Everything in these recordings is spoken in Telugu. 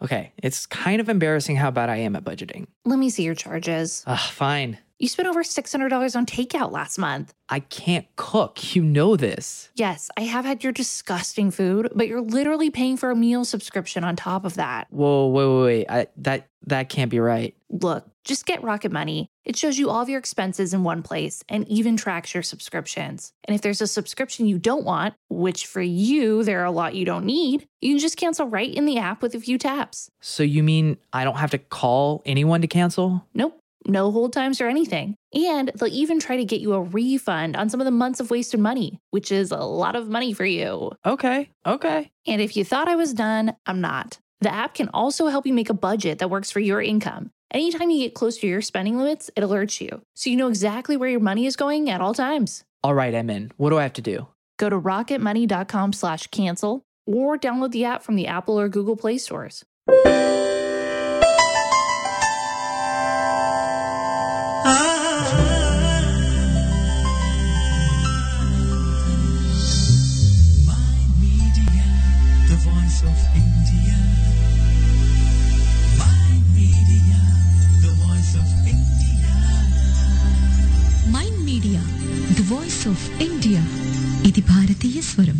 Okay, it's kind of embarrassing how bad I am at budgeting. Let me see your charges. Ugh, fine. You spent over $600 on takeout last month. I can't cook. You know this. Yes, I have had your disgusting food, but you're literally paying for a meal subscription on top of that. Whoa, wait, wait, wait. I, that that can't be right. Look, just get Rocket Money. It shows you all of your expenses in one place and even tracks your subscriptions. And if there's a subscription you don't want, which for you, there are a lot you don't need, you can just cancel right in the app with a few taps. So you mean I don't have to call anyone to cancel? Nope, no hold times or anything. And they'll even try to get you a refund on some of the months of wasted money, which is a lot of money for you. Okay, okay. And if you thought I was done, I'm not. The app can also help you make a budget that works for your income. Anytime you get close to your spending limits, it alerts you, so you know exactly where your money is going at all times. All right, I'm in. What do I have to do? Go to rocketmoney.com slash cancel or download the app from the Apple or Google Play stores. Media, the voice of India. My media, the voice of India. Mind media the voice of India ఇది భారతీయ స్వరం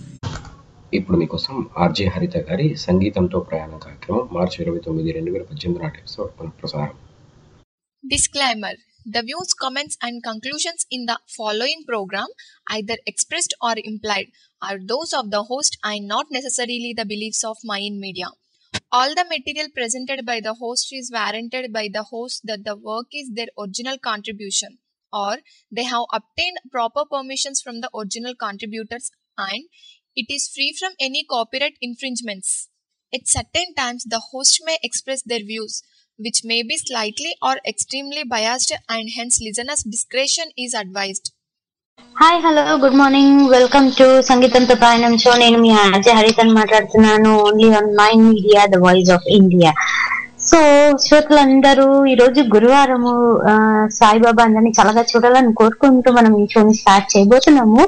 ఇప్పుడు మీకోసం ఆర్జే హరిత గారి సంగీతంతో ప్రయాణం కార్యక్రమం మార్చి ఇరవై తొమ్మిది రెండు వేల పద్దెనిమిది నాటి ఎపిసోడ్ పునఃప్రసారం Disclaimer The views, comments, and conclusions in the following program, either expressed or implied, are those of the host and not necessarily the beliefs of Mayan Media. All the material presented by the host is warranted by the host that the work is their original contribution or they have obtained proper permissions from the original contributors and it is free from any copyright infringements. At certain times, the host may express their views, which may be slightly or extremely biased, and hence listeners' discretion is advised. Hi hello good morning welcome to సంగీతంతో ప్రయాణం షో నేను మీ అజయ్ హరితన్ మాట్లాడుతున్నాను only on Mind media the voice of India so శ్రోతలందరూ ఈ రోజు గురువారము ఆ, సాయిబాబా అందరినీ చల్లగా చూడాలని కోరుకుంటూ మనం ఈ షోని స్టార్ట్ చేయబోతున్నాము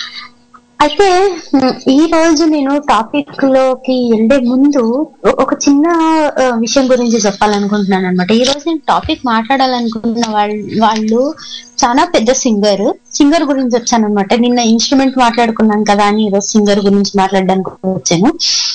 అయితే ఉమ్, ఈ రోజు నేను టాపిక్ లోకి వెళ్లే ముందు ఒ- ఒక చిన్న ఆ, విషయం గురించి చెప్పాలనుకుంటున్నాను అనమాట ఈ రోజు నేను టాపిక్ మాట్లాడాలనుకుంటున్న వాళ్ళు వాళ్ళు చాలా పెద్ద సింగర్ సింగర్ గురించి వచ్చాను అనమాట నిన్న ఇన్స్ట్రుమెంట్ మాట్లాడుకున్నాను కదా అని ఈరోజు సింగర్ గురించి మాట్లాడడానికి వచ్చాను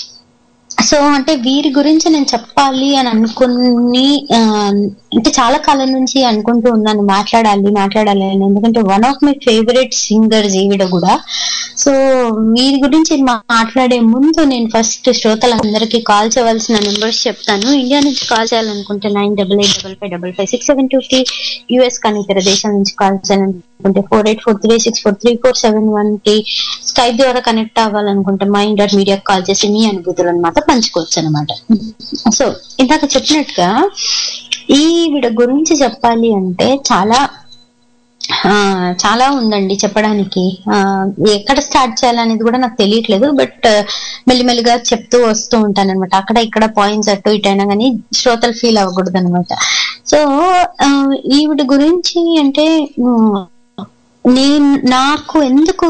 సో అంటే వీరి గురించి నేను చెప్పాలి అని అనుకుని ఆ, అంటే చాలా కాలం నుంచి అనుకుంటూ ఉన్నాను మాట్లాడాలి మాట్లాడాలి అని ఎందుకంటే one of my favourite singers ఈవిడ కూడా సో వీరి గురించి మాట్లాడే ముందు నేను ఫస్ట్ శ్రోతలందరికీ కాల్ చేయవలసిన నెంబర్స్ చెప్తాను ఇండియా నుంచి కాల్ చేయాలనుకుంటే nine double eight double five double five six seven two కి యూఎస్ కానీ ఇతర దేశాల నుంచి కాల్ చేయాలనుకుంటే four eight four three six four three four seven one కి స్కైప్ ద్వారా కనెక్ట్ అవ్వాలనుకుంటే మా ఇంటర్ మీడియా కాల్ చేసి మీ అనుభూతులు అనమాట పంచుకోవచ్చు అనమాట సో ఇందాక చెప్పినట్టుగా ఈవిడ గురించి చెప్పాలి అంటే చాలా ఆ, చాలా ఉందండి చెప్పడానికి ఆ, ఎక్కడ స్టార్ట్ చేయాలనేది కూడా నాకు తెలియట్లేదు బట్ మెల్లిమెల్లిగా చెప్తూ వస్తూ ఉంటాను అనమాట అక్కడ ఇక్కడ పాయింట్స్ అటు ఇటు అయినా కానీ శ్రోతలు ఫీల్ అవ్వకూడదు అనమాట సో ఈవిడ గురించి అంటే ఉమ్, నేను నాకు ఎందుకు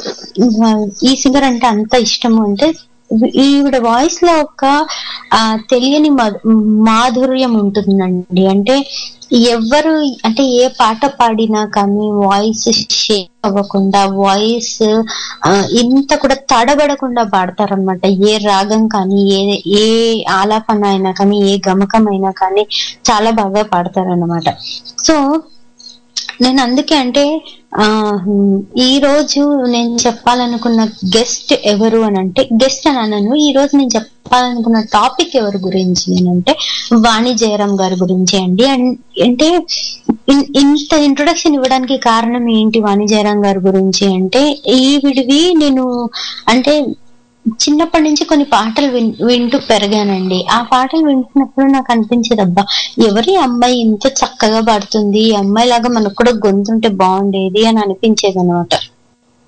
ఆ, ఈ సింగర్ అంటే అంత ఇష్టము అంటే ఈవిడ వాయిస్ లో ఒక ఆ, తెలియని మా- మాధుర్యం ఉంటుందండి అంటే ఎవరు అంటే ఏ పాట పాడినా కానీ వాయిస్ షేక్ అవ్వకుండా వాయిస్ ఇంత కూడా తడబడకుండా పాడతారనమాట ఏ రాగం కానీ ఏ ఏ ఆలాపన అయినా కానీ ఏ గమకం అయినా కానీ చాలా బాగా పాడతారన్నమాట సో నేను అందుకే అంటే ఆ హ్మ్, ఈ రోజు నేను చెప్పాలనుకున్న గెస్ట్ ఎవరు అని అంటే గెస్ట్ అని అనను ఈ రోజు నేను చెప్పాలనుకున్న టాపిక్ ఎవరి గురించి అని అంటే వాణి జయరాం గారి గురించి అండి అన్- అంటే ఇన్- ఇంత ఇంట్రొడక్షన్ ఇవ్వడానికి కారణం ఏంటి వాణి జయరాం గారి గురించి అంటే ఈవిడివి నేను అంటే చిన్నప్పటి నుంచి కొన్ని పాటలు విన్ వింటూ పెరిగానండి ఆ పాటలు వింటున్నప్పుడు నాకు అనిపించేది అబ్బా ఎవరి అమ్మాయి ఇంత చక్కగా పాడుతుంది ఈ అమ్మాయి లాగా మనకు కూడా గొంతుంటే బాగుండేది అని అనిపించేది అనమాట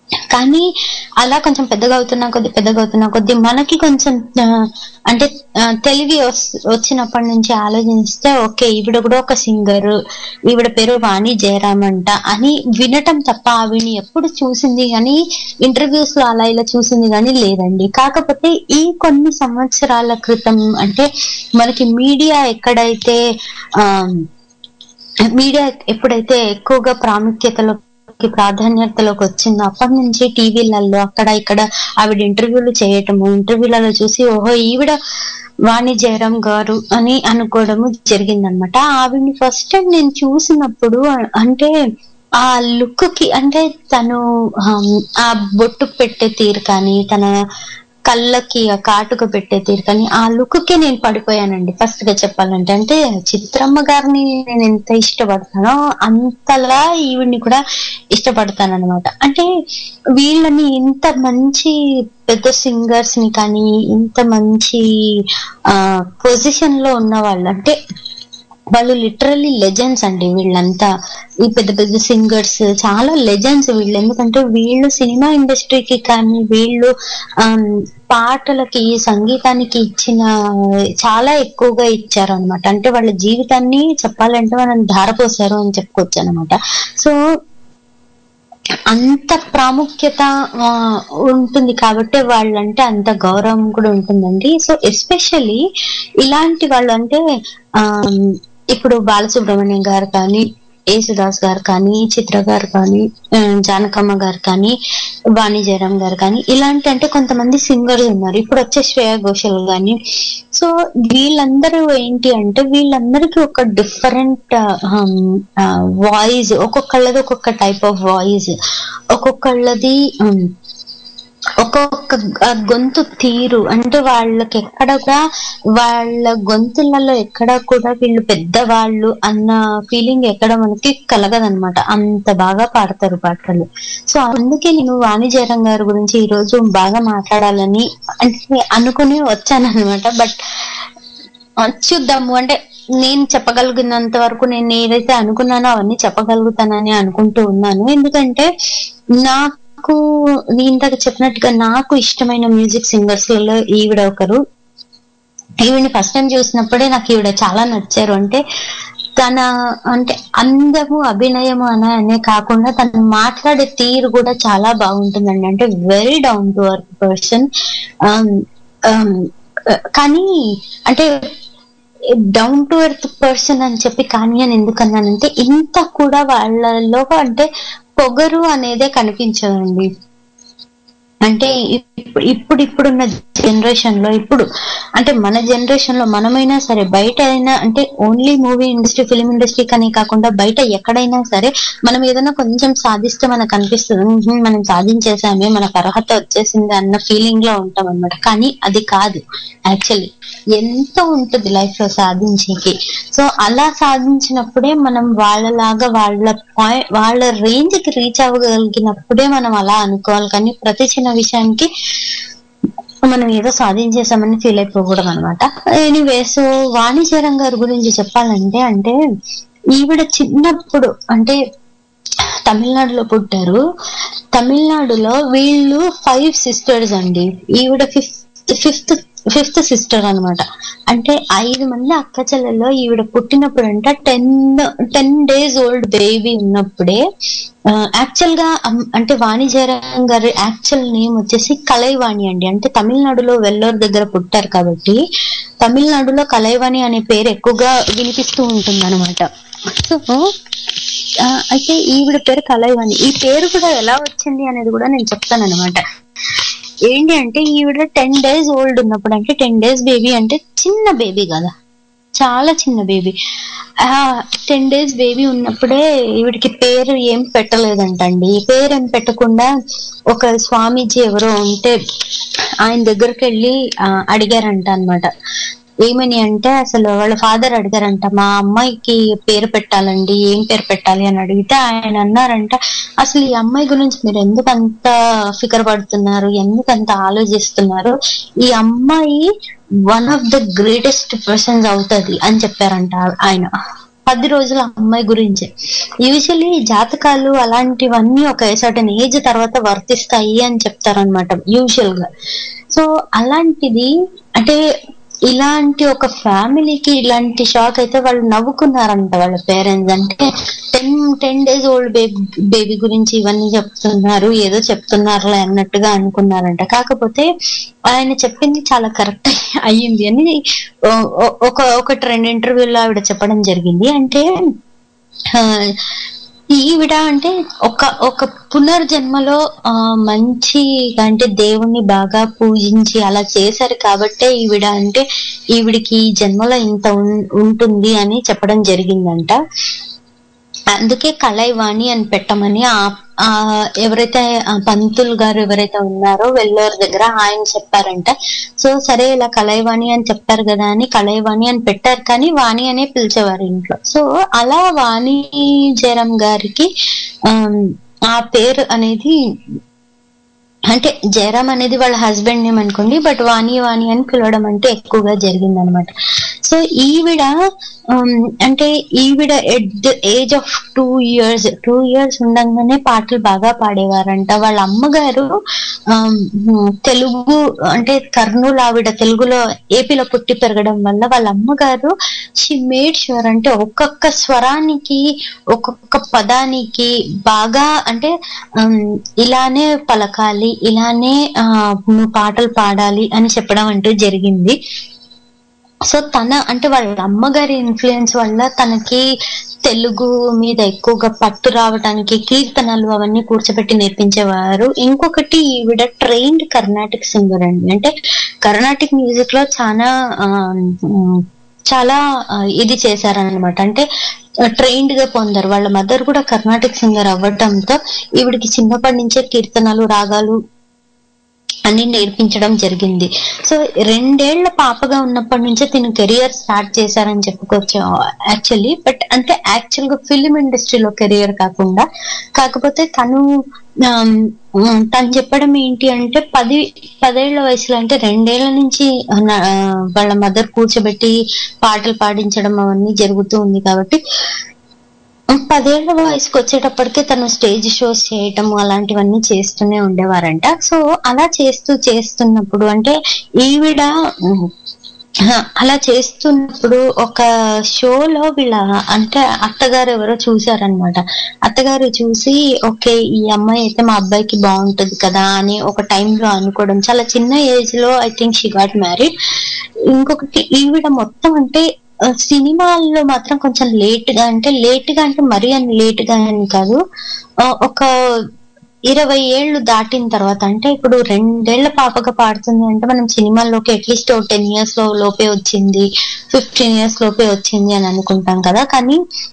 కానీ అలా కొంచెం పెద్దగా అవుతున్నా కొద్ది పెద్దగా అవుతున్నా కొద్ది మనకి కొంచెం ఆ, అంటే ఆ, తెలివి వస్- వచ్చినప్పటి నుంచి ఆలోచిస్తే ఓకే ఈవిడ కూడా ఒక సింగర్ ఈవిడ పేరు వాణి జయరామ్ అంట అని వినటం తప్ప ఆవిడని ఎప్పుడు చూసింది కానీ ఇంటర్వ్యూస్ లో అలా ఇలా చూసింది కానీ లేదండి కాకపోతే ఈ కొన్ని సంవత్సరాల క్రితం అంటే మనకి మీడియా ఎక్కడైతే ఆ మీడియా ఎప్పుడైతే ఎక్కువగా ప్రాముఖ్యతలోకి ప్రాధాన్యతలోకి వచ్చిందో అప్పటి నుంచి టీవీలలో అక్కడ ఇక్కడ ఆవిడ ఇంటర్వ్యూలు చేయటము ఇంటర్వ్యూలలో చూసి ఓహో ఈవిడ వాణి జయరాం గారు అని అనుకోవడము జరిగిందనమాట ఆవిడ్ని ఫస్ట్ టైం నేను చూసినప్పుడు అంటే ఆ లుక్ కి అంటే తను ఆమ్, ఆ బొట్టు పెట్టే తీరు కానీ తన కళ్ళకి ఆ కాటుక పెట్టే తీరు కానీ ఆ లుక్ కి నేను పడిపోయానండి ఫస్ట్ గా చెప్పాలంటే అంటే చిత్రమ్మ గారిని నేను ఎంత ఇష్టపడతానో అంతలా ఈవిడ్ని కూడా ఇష్టపడతాను అనమాట అంటే వీళ్ళని ఇంత మంచి పెద్ద సింగర్స్ ని కానీ ఇంత మంచి ఆ పొజిషన్ లో ఉన్న వాళ్ళు అంటే వాళ్ళు లిటరల్లీ లెజెండ్స్ అండి వీళ్ళంతా ఈ పెద్ద పెద్ద సింగర్స్ చాలా లెజెండ్స్ వీళ్ళు ఎందుకంటే వీళ్ళు సినిమా ఇండస్ట్రీకి కానీ వీళ్ళు ఆమ్, పాటలకి సంగీతానికి ఇచ్చిన చాలా ఎక్కువగా ఇచ్చారు అనమాట అంటే వాళ్ళ జీవితాన్ని చెప్పాలంటే మనం ధారపోసారు అని చెప్పుకోవచ్చు అనమాట సో అంత ప్రాముఖ్యత ఆ, ఉంటుంది కాబట్టి వాళ్ళంటే అంత గౌరవం కూడా ఉంటుందండి సో ఎస్పెషల్లీ ఇలాంటి వాళ్ళు అంటే ఆ ఇప్పుడు బాలసుబ్రహ్మణ్యం గారు కానీ యేసుదాస్ గారు కానీ చిత్ర గారు కానీ ఆ, జానకమ్మ గారు కానీ వాణి జయరాం గారు కానీ ఇలాంటి అంటే కొంతమంది సింగర్స్ ఉన్నారు ఇప్పుడు వచ్చే శ్రేయా ఘోషల్ కానీ సో వీళ్ళందరూ ఏంటి అంటే వీళ్ళందరికీ ఒక డిఫరెంట్ వాయిస్ ఒక్కొక్కళ్ళది ఒక్కొక్క టైప్ ఆఫ్ వాయిస్ ఒక్కొక్కళ్ళది ఉమ్, ఒక్కొక్క గ- గొంతు తీరు అంటే వాళ్ళకి ఎక్కడ కూడా వాళ్ళ గొంతులలో ఎక్కడ కూడా వీళ్ళు పెద్దవాళ్ళు అన్న ఫీలింగ్ ఎక్కడ మనకి కలగదనమాట అంత బాగా పాడతారు పాటలు సో అందుకే నేను వాణి జయరాం గారి గురించి ఈ రోజు బాగా మాట్లాడాలని అంటే అనుకుని వచ్చానన్నమాట బట్ చూద్దాము అంటే నేను చెప్పగలిగినంత వరకు నేను ఏదైతే అనుకున్నానో అవన్నీ చెప్పగలుగుతానని అనుకుంటూ ఉన్నాను ఎందుకంటే నాకు నేను ఇందాక చెప్పినట్టుగా నాకు ఇష్టమైన మ్యూజిక్ సింగర్స్ లలో ఈవిడ ఒకరు ఈవిడ్ని ఫస్ట్ టైం చూసినప్పుడే నాకు ఈవిడ చాలా నచ్చారు అంటే తన అంటే అందము అభినయము అనే అనే కాకుండా తను మాట్లాడే తీరు కూడా చాలా బాగుంటుందండి అంటే very down to earth person కానీ అంటే డౌన్ టు ఎర్త్ పర్సన్ అని చెప్పి కానీ అని ఎందుకన్నానంటే ఇంత కూడా వాళ్ళలో అంటే పొగరు అనేదే కనిపించదండి అంటే ఇప్పుడు ఇప్పుడు ఇప్పుడున్న జనరేషన్ లో ఇప్పుడు అంటే మన జనరేషన్ లో మనమైనా సరే బయట అయినా అంటే only movie industry film industry కనే కాకుండా బయట ఎక్కడైనా సరే మనం ఏదైనా కొంచెం సాధిస్తే మనకు అనిపిస్తుంది "ఉహుం, మనం సాధించేసామే మనకు అర్హత వచ్చేసింది అన్న ఫీలింగ్ లో ఉంటాం అనమాట కానీ అది కాదు యాక్చువల్లీ ఎంతో ఉంటుంది లైఫ్ లో సాధించేకి సో అలా సాధించినప్పుడే మనం వాళ్ళలాగా వాళ్ళ పాయింట్ వాళ్ళ రేంజ్ కి రీచ్ అవ్వగలిగినప్పుడే మనం అలా అనుకోవాలి కానీ ప్రతి చిన్న విషయానికి మనం ఏదో సాధించేసామని ఫీల్ అయిపోకూడదు అనమాట ఎనీవే సో వాణిజ్యరం గారి గురించి చెప్పాలంటే అంటే ఈవిడ చిన్నప్పుడు అంటే తమిళనాడులో పుట్టారు తమిళనాడులో వీళ్ళు ఫైవ్ సిస్టర్స్ అండి ఈవిడ ఫిఫ్త్ ఫిఫ్త్ ఫిఫ్త్ సిస్టర్ అన్నమాట అంటే ఐదు మంది అక్క చెల్లెల్లో ఈవిడ పుట్టినప్పుడు అంట ten ten days old baby ఉన్నప్పుడే యాక్చువల్ గా అమ్- అంటే వాణి జయరాం గారి యాక్చువల్ నేమ్ వచ్చేసి కలైవాణి అండి అంటే తమిళనాడులో వెల్లోర్ దగ్గర పుట్టారు కాబట్టి తమిళనాడులో కలైవాణి అనే పేరు ఎక్కువగా వినిపిస్తూ ఉంటుంది అనమాట సో ఆ, అయితే ఈవిడ పేరు కలైవాణి ఈ పేరు కూడా ఎలా వచ్చింది అనేది కూడా నేను చెప్తాను అనమాట ఏంటి అంటే ఈవిడ టెన్ డేస్ ఓల్డ్ ఉన్నప్పుడు అంటే టెన్ డేస్ బేబీ అంటే చిన్న బేబీ కదా చాలా చిన్న బేబీ ఆ టెన్ డేస్ బేబీ ఉన్నప్పుడే ఈవిడికి పేరు ఏం పెట్టలేదంటండి పేరు ఏం పెట్టకుండా ఒక స్వామీజీ ఎవరో ఉంటే ఆయన దగ్గరికి వెళ్ళి ఆ, అడిగారంట అన్నమాట ఏమని అంటే అసలు వాళ్ళ ఫాదర్ అడిగారంట మా అమ్మాయికి పేరు పెట్టాలండి ఏం పేరు పెట్టాలి అని అడిగితే ఆయన అన్నారంట అసలు ఈ అమ్మాయి గురించి మీరు ఎందుకు అంత ఫికర్ పడుతున్నారు ఎందుకు అంత ఆలోచిస్తున్నారు ఈ అమ్మాయి one of the greatest persons అవుతది అని చెప్పారంట ఆయన పది రోజుల అమ్మాయి గురించి యూజువలీ జాతకాలు అలాంటివన్నీ ఒక సర్టన్ ఏజ్ తర్వాత వర్తిస్తాయి అని చెప్తారనమాట యూజువల్ గా సో అలాంటిది అంటే ఇలాంటి ఒక ఫ్యామిలీకి ఇలాంటి షాక్ అయితే వాళ్ళు నవ్వుకున్నారంట వాళ్ళ పేరెంట్స్ అంటే ten ten days old baby baby గురించి ఇవన్నీ చెప్తున్నారు ఏదో చెప్తున్నారులే అన్నట్టుగా అనుకున్నారంట కాకపోతే ఆయన చెప్పింది చాలా కరెక్ట్ అయ్యింది అని ఓ- ఓ- ఒక ఒక రెండు ఇంటర్వ్యూలో ఆవిడ చెప్పడం జరిగింది అంటే ఆ, ఈవిడ అంటే ఒక ఒక పునర్జన్మలో ఆ మంచి అంటే దేవుణ్ణి బాగా పూజించి అలా చేశారు కాబట్టే ఈవిడ అంటే ఈవిడికి ఈ జన్మలో ఇంత ఉం- ఉంటుంది అని చెప్పడం జరిగిందంట అందుకే కళైవాణి అని పెట్టమని ఆ ఆ ఎవరైతే ఆ పంతులు గారు ఎవరైతే ఉన్నారో వెల్లూరు దగ్గర ఆయన చెప్పారంట సో సరే ఇలా కళైవాణి అని చెప్పారు కదా అని కళైవాణి అని పెట్టారు కానీ వాణి అనే పిలిచేవారు ఇంట్లో సో అలా వాణి జయరాం గారికి ఆమ్, ఆ పేరు అనేది అంటే జయరాం అనేది వాళ్ళ హస్బెండ్ నేమ్ అనుకోండి బట్ వాణి వాణి అని పిలవడం అంటే ఎక్కువగా జరిగింది అనమాట సో ఈవిడ ఉమ్, అంటే ఈవిడ at the age of two years two years ఉండగానే పాటలు బాగా పాడేవారంట వాళ్ళ అమ్మగారు ఆమ్, తెలుగు అంటే కర్నూలు ఆవిడ తెలుగులో ఏపీలో పుట్టి పెరగడం వల్ల వాళ్ళ అమ్మగారు షీ మేడ్ షూర్ అంటే ఒక్కొక్క స్వరానికి ఒక్కొక్క పదానికి బాగా అంటే ఉమ్, ఇలానే పలకాలి ఇలానే ఆ, నువ్వు పాటలు పాడాలి అని చెప్పడం అంటూ జరిగింది సో తన అంటే వాళ్ళ అమ్మగారి ఇన్ఫ్లుయెన్స్ వల్ల తనకి తెలుగు మీద ఎక్కువగా పట్టు రావడానికి కీర్తనలు అవన్నీ కూర్చోబెట్టి నేర్పించేవారు ఇంకొకటి ఈవిడ ట్రైన్డ్ కర్ణాటిక్ సింగర్ అండి అంటే కర్ణాటిక్ మ్యూజిక్ లో చాలా ఆ, ఉమ్, చాలా ఆ, ఇది చేశారనమాట అంటే ట్రైన్డ్ గా పొందారు వాళ్ళ మదర్ కూడా కర్ణాటిక్ సింగర్ అవ్వటంతో ఈవిడికి చిన్నప్పటి నుంచే కీర్తనలు రాగాలు అన్ని నేర్పించడం జరిగింది సో రెండేళ్ల పాపగా ఉన్నప్పటి నుంచే తిను కెరియర్ స్టార్ట్ చేశారని చెప్పుకోవచ్చు యాక్చువల్లీ బట్ అంటే యాక్చువల్ గా ఫిలిం ఇండస్ట్రీలో కెరియర్ కాకుండా కాకపోతే తను ఆమ్, ఉమ్, తను చెప్పడం ఏంటి అంటే పది పదేళ్ల వయసులో అంటే రెండేళ్ల నుంచి నా- ఆ, వాళ్ళ మదర్ కూర్చోబెట్టి పాటలు పాడించడం అవన్నీ జరుగుతూ ఉంది కాబట్టి పదేళ్ల వయసుకు వచ్చేటప్పటికే తను స్టేజ్ షోస్ చేయటం అలాంటివన్నీ చేస్తూనే ఉండేవారంట సో అలా చేస్తూ చేస్తున్నప్పుడు అంటే ఈవిడ ఉమ్, ఆ, అలా చేస్తున్నప్పుడు ఒక షోలో వీళ్ళ అంటే అత్తగారు ఎవరో చూసారనమాట అత్తగారు చూసి ఓకే ఈ అమ్మాయి అయితే మా అబ్బాయికి బాగుంటది కదా అని ఒక టైంలో అనుకోవడం చాలా చిన్న ఏజ్ లో I think she got married ఇంకొకటి ఈవిడ మొత్తం అంటే ఆ, సినిమాల్లో మాత్రం కొంచెం లేట్ గా అంటే లేట్ గా అంటే మరీ అని లేట్ గా అని కాదు ఆ, ఒక ఇరవై ఏళ్ళు దాటిన తర్వాత అంటే ఇప్పుడు రెండేళ్ల పాపగా పాడుతుంది అంటే మనం సినిమాల్లోకి అట్లీస్ట్ టెన్ ఇయర్స్ లో లోపే వచ్చింది ఫిఫ్టీన్ ఇయర్స్ లోపే వచ్చింది అని అనుకుంటాం కదా కానీ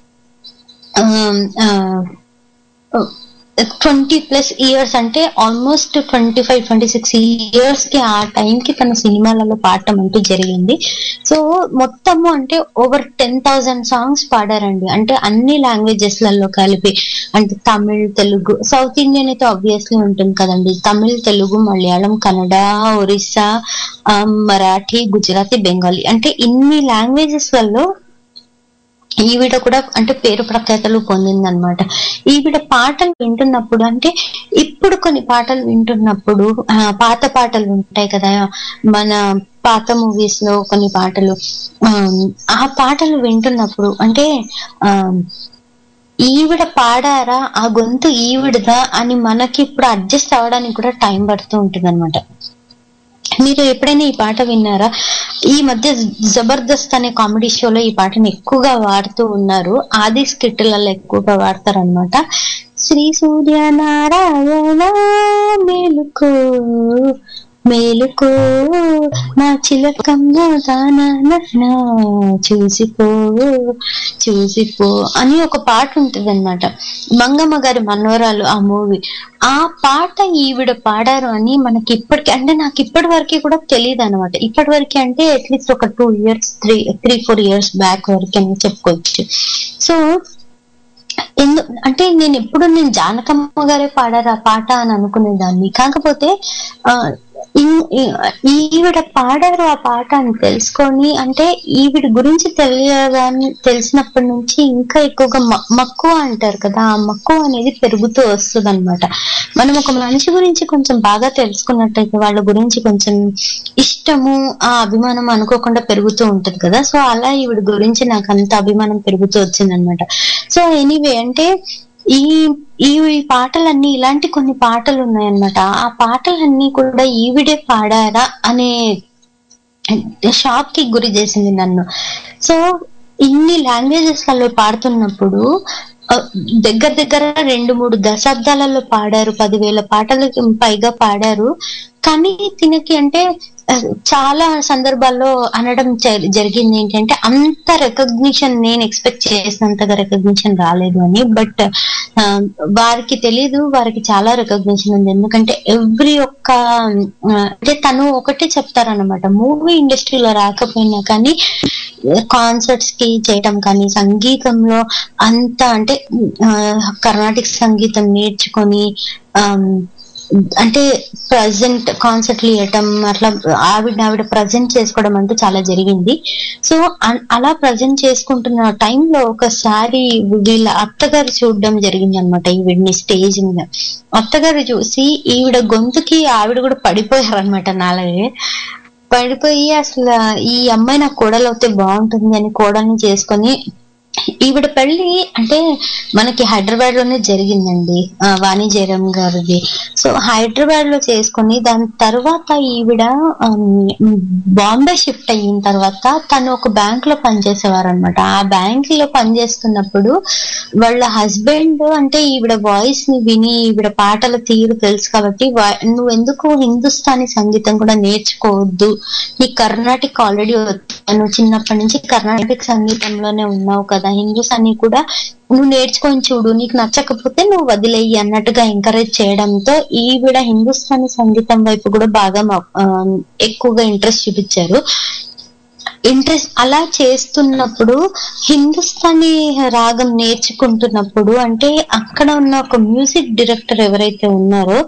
ట్వంటీ ప్లస్ ఇయర్స్ అంటే almost twenty five twenty six years కి ఆ టైం కి తన సినిమాలలో పాడటం అంటూ జరిగింది సో మొత్తము అంటే ఓవర్ టెన్ థౌసండ్ సాంగ్స్ పాడారండి అంటే అన్ని లాంగ్వేజెస్ లలో కలిపి అంటే తమిళ్ తెలుగు సౌత్ ఇండియన్ అయితే ఆబ్వియస్లీ ఉంటుంది కదండి తమిళ్ తెలుగు మలయాళం కన్నడ ఒరిస్సా ఆ, మరాఠీ గుజరాతీ బెంగాలీ అంటే ఇన్ని లాంగ్వేజెస్ లలో ఈవిడ కూడా అంటే పేరు ప్రఖ్యాతలు పొందిందనమాట ఈవిడ పాటలు వింటున్నప్పుడు అంటే ఇప్పుడు కొన్ని పాటలు వింటున్నప్పుడు ఆ, పాత పాటలు ఉంటాయి కదా మన పాత మూవీస్ లో కొన్ని పాటలు ఆ, ఆ పాటలు వింటున్నప్పుడు అంటే ఆ ఈవిడ పాడారా ఆ గొంతు ఈవిడదా అని మనకి ఇప్పుడు అడ్జస్ట్ అవ్వడానికి కూడా టైం పడుతూ ఉంటుంది మీరు ఎప్పుడైనా ఈ పాట విన్నారా ఈ మధ్య జబర్దస్త్ అనే కామెడీ షోలో ఈ పాటను ఎక్కువగా వాడుతూ ఉన్నారు ఆది స్కిట్లలో ఎక్కువగా వాడతారు అనమాట శ్రీ సూర్య నారాయణ మేలుకో మేలుకో నా చిలకమ్మ దానా చూసిపో చూసిపో అని ఒక పాట ఉంటది అనమాట మంగమ్మ గారి మనోరాలు ఆ మూవీ ఆ పాట ఈవిడ పాడారు అని మనకి ఇప్పటికి అంటే నాకు ఇప్పటి వరకు కూడా తెలియదు అనమాట ఇప్పటి వరకు అంటే అట్లీస్ట్ ఒక two years three three four years back వరకు అని చెప్పుకోవచ్చు సో ఎందు అంటే నేను ఎప్పుడు నేను జానకమ్మ గారే పాడారు ఆ పాట అని అనుకునేదాన్ని కాకపోతే ఆ, ఇం- ఈ- ఈవిడ పాడారు ఆ పాట అని తెలుసుకొని అంటే ఈవిడ గురించి తెలియగానే తెలిసినప్పటి నుంచి ఇంకా ఎక్కువగా మ- మక్కువ అంటారు కదా ఆ మక్కువ అనేది పెరుగుతూ వస్తుంది అనమాట మనం ఒక మనిషి గురించి కొంచెం బాగా తెలుసుకున్నట్టయితే వాళ్ళ గురించి కొంచెం ఇష్టము ఆ అభిమానం అనుకోకుండా పెరుగుతూ ఉంటది కదా సో అలా ఈవిడ గురించి నాకు అంత అభిమానం పెరుగుతూ వచ్చిందనమాట సో ఎనీవే అంటే ఈ ఈ ఈ పాటలన్నీ ఇలాంటి కొన్ని పాటలు ఉన్నాయన్నమాట ఆ పాటలన్నీ కూడా ఈవిడే పాడారా అనే షాక్ కి గురి చేసింది నన్ను సో ఇన్ని లాంగ్వేజెస్ లలో పాడుతున్నప్పుడు ఆ, దగ్గర దగ్గర రెండు మూడు దశాబ్దాలలో పాడారు పదివేల పాటలకి పైగా పాడారు కానీ తినకి అంటే ఆ, చాలా సందర్భాల్లో అనడం జ- జరిగింది ఏంటంటే అంత రికగ్నిషన్ నేను ఎక్స్పెక్ట్ చేసినంతగా రికగ్నిషన్ రాలేదు అని బట్ వారికి తెలియదు వారికి చాలా రికగ్నిషన్ ఉంది ఎందుకంటే ఎవ్రీ ఒక్క ఆ, అంటే తను ఒకటే చెప్తారన్నమాట మూవీ ఇండస్ట్రీలో రాకపోయినా కానీ కాన్సర్ట్స్ కి చేయటం కానీ సంగీతంలో అంత అంటే ఆ, కర్ణాటక సంగీతం నేర్చుకొని ఆమ్, అంటే ప్రజెంట్ కాన్సర్ట్లు ఇవ్వటం అట్లా ఆవిడ ఆవిడ ప్రజెంట్ చేసుకోవడం అంటూ చాలా జరిగింది సో అ- అలా ప్రజెంట్ చేసుకుంటున్న టైంలో ఒకసారి వీళ్ళ అత్తగారు చూడడం జరిగింది అనమాట ఈవిడ్ని స్టేజ్ మీద అత్తగారు చూసి ఈవిడ గొంతుకి ఆవిడ కూడా పడిపోయారు అనమాట నాలాగే పడిపోయి అసలు ఈ అమ్మాయి నాకు కోడలు అవుతే బాగుంటుంది అని కోడల్ని చేసుకొని ఈవిడ పెళ్లి అంటే మనకి హైదరాబాద్ లోనే జరిగిందండి ఆ, వాణి జయరాం గారిది సో హైదరాబాద్ లో చేసుకుని దాని తర్వాత ఈవిడ ఆమ్, బాంబే షిఫ్ట్ అయిన తర్వాత తను ఒక బ్యాంక్ లో పనిచేసేవారు అనమాట ఆ బ్యాంక్ లో పనిచేస్తున్నప్పుడు వాళ్ళ హస్బెండ్ అంటే ఈవిడ వాయిస్ ని విని ఈవిడ పాటల తీరు తెలుసు కాబట్టి వా- నువ్వు ఎందుకు హిందుస్థానీ సంగీతం కూడా నేర్చుకోవద్దు నీ కర్ణాటిక్ ఆల్రెడీ నువ్వు చిన్నప్పటి నుంచి కర్ణాటక సంగీతంలోనే ఉన్నావు కదా హిందూస్థానీ కూడా నువ్వు నేర్చుకొని చూడు నీకు నచ్చకపోతే నువ్వు వదిలేయి అన్నట్టుగా ఎంకరేజ్ చేయడంతో ఈవిడ హిందుస్థానీ సంగీతం వైపు కూడా బాగా మ- ఆ, ఎక్కువగా ఇంట్రెస్ట్ చూపించారు ఇంట్రెస్ట్ అలా చేస్తున్నప్పుడు హిందుస్థానీ రాగం నేర్చుకుంటున్నప్పుడు అంటే అక్కడ ఉన్న ఒక మ్యూజిక్ డైరెక్టర్ ఎవరైతే ఉన్నారో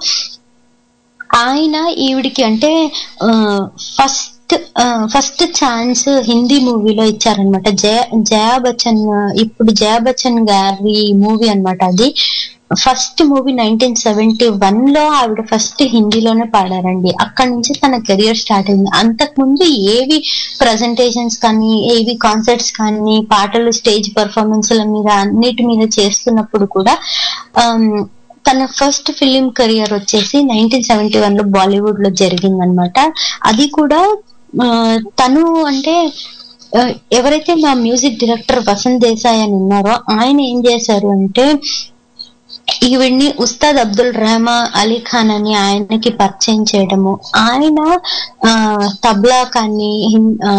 ఆయన ఈవిడికి అంటే ఫస్ట్ ఫస్ట్ ఛాన్స్ హిందీ మూవీలో ఇచ్చారనమాట జయ జయా బచ్చన్ ఇప్పుడు జయా బచ్చన్ గారి మూవీ అన్నమాట అది first movie nineteen seventy one లో ఆవిడ ఫస్ట్ హిందీలోనే పాడారండి అక్కడి నుంచి తన కెరియర్ స్టార్ట్ అయింది అంతకుముందు ఏవి ప్రజెంటేషన్స్ కానీ ఏవి కాన్సర్ట్స్ కానీ పాటలు స్టేజ్ పర్ఫార్మెన్స్ల మీద అన్నిటి మీద చేస్తున్నప్పుడు కూడా ఆమ్, తన ఫస్ట్ ఫిలిం కెరియర్ వచ్చేసి నైన్టీన్ సెవెంటీ వన్ లో బాలీవుడ్ లో జరిగిందనమాట అది కూడా ఆ, తను అంటే ఆ, ఎవరైతే మా మ్యూజిక్ డైరెక్టర్ వసంత్ దేశాయ్ అని ఉన్నారో ఆయన ఏం చేశారు అంటే ఈవిడ్ని ఉస్తాద్ అబ్దుల్ రెహమా అలీ ఖాన్ అని ఆయనకి పరిచయం చేయడము ఆయన ఆ తబ్లా కానీ హిం- ఆ,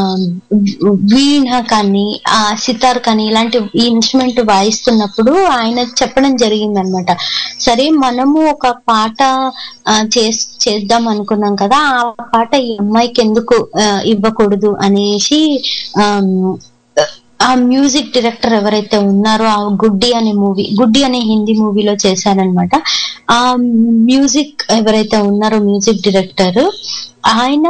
వీణ కానీ ఆ సితార్ కానీ ఇలాంటి ఈ ఇన్స్ట్రుమెంట్ వాయిస్తున్నప్పుడు ఆయన చెప్పడం జరిగిందనమాట సరే మనము ఒక పాట ఆ, చేస్ చేద్దాం అనుకున్నాం కదా ఆ పాట ఈ అమ్మాయికి ఎందుకు ఆ, ఇవ్వకూడదు అనేసి ఆమ్, ఆ మ్యూజిక్ డైరెక్టర్ ఎవరైతే ఉన్నారో ఆ గుడ్డి అనే మూవీ గుడ్డి అనే హిందీ మూవీలో చేశారనమాట ఆ మ్యూజిక్ ఎవరైతే ఉన్నారో మ్యూజిక్ డైరెక్టర్ ఆయన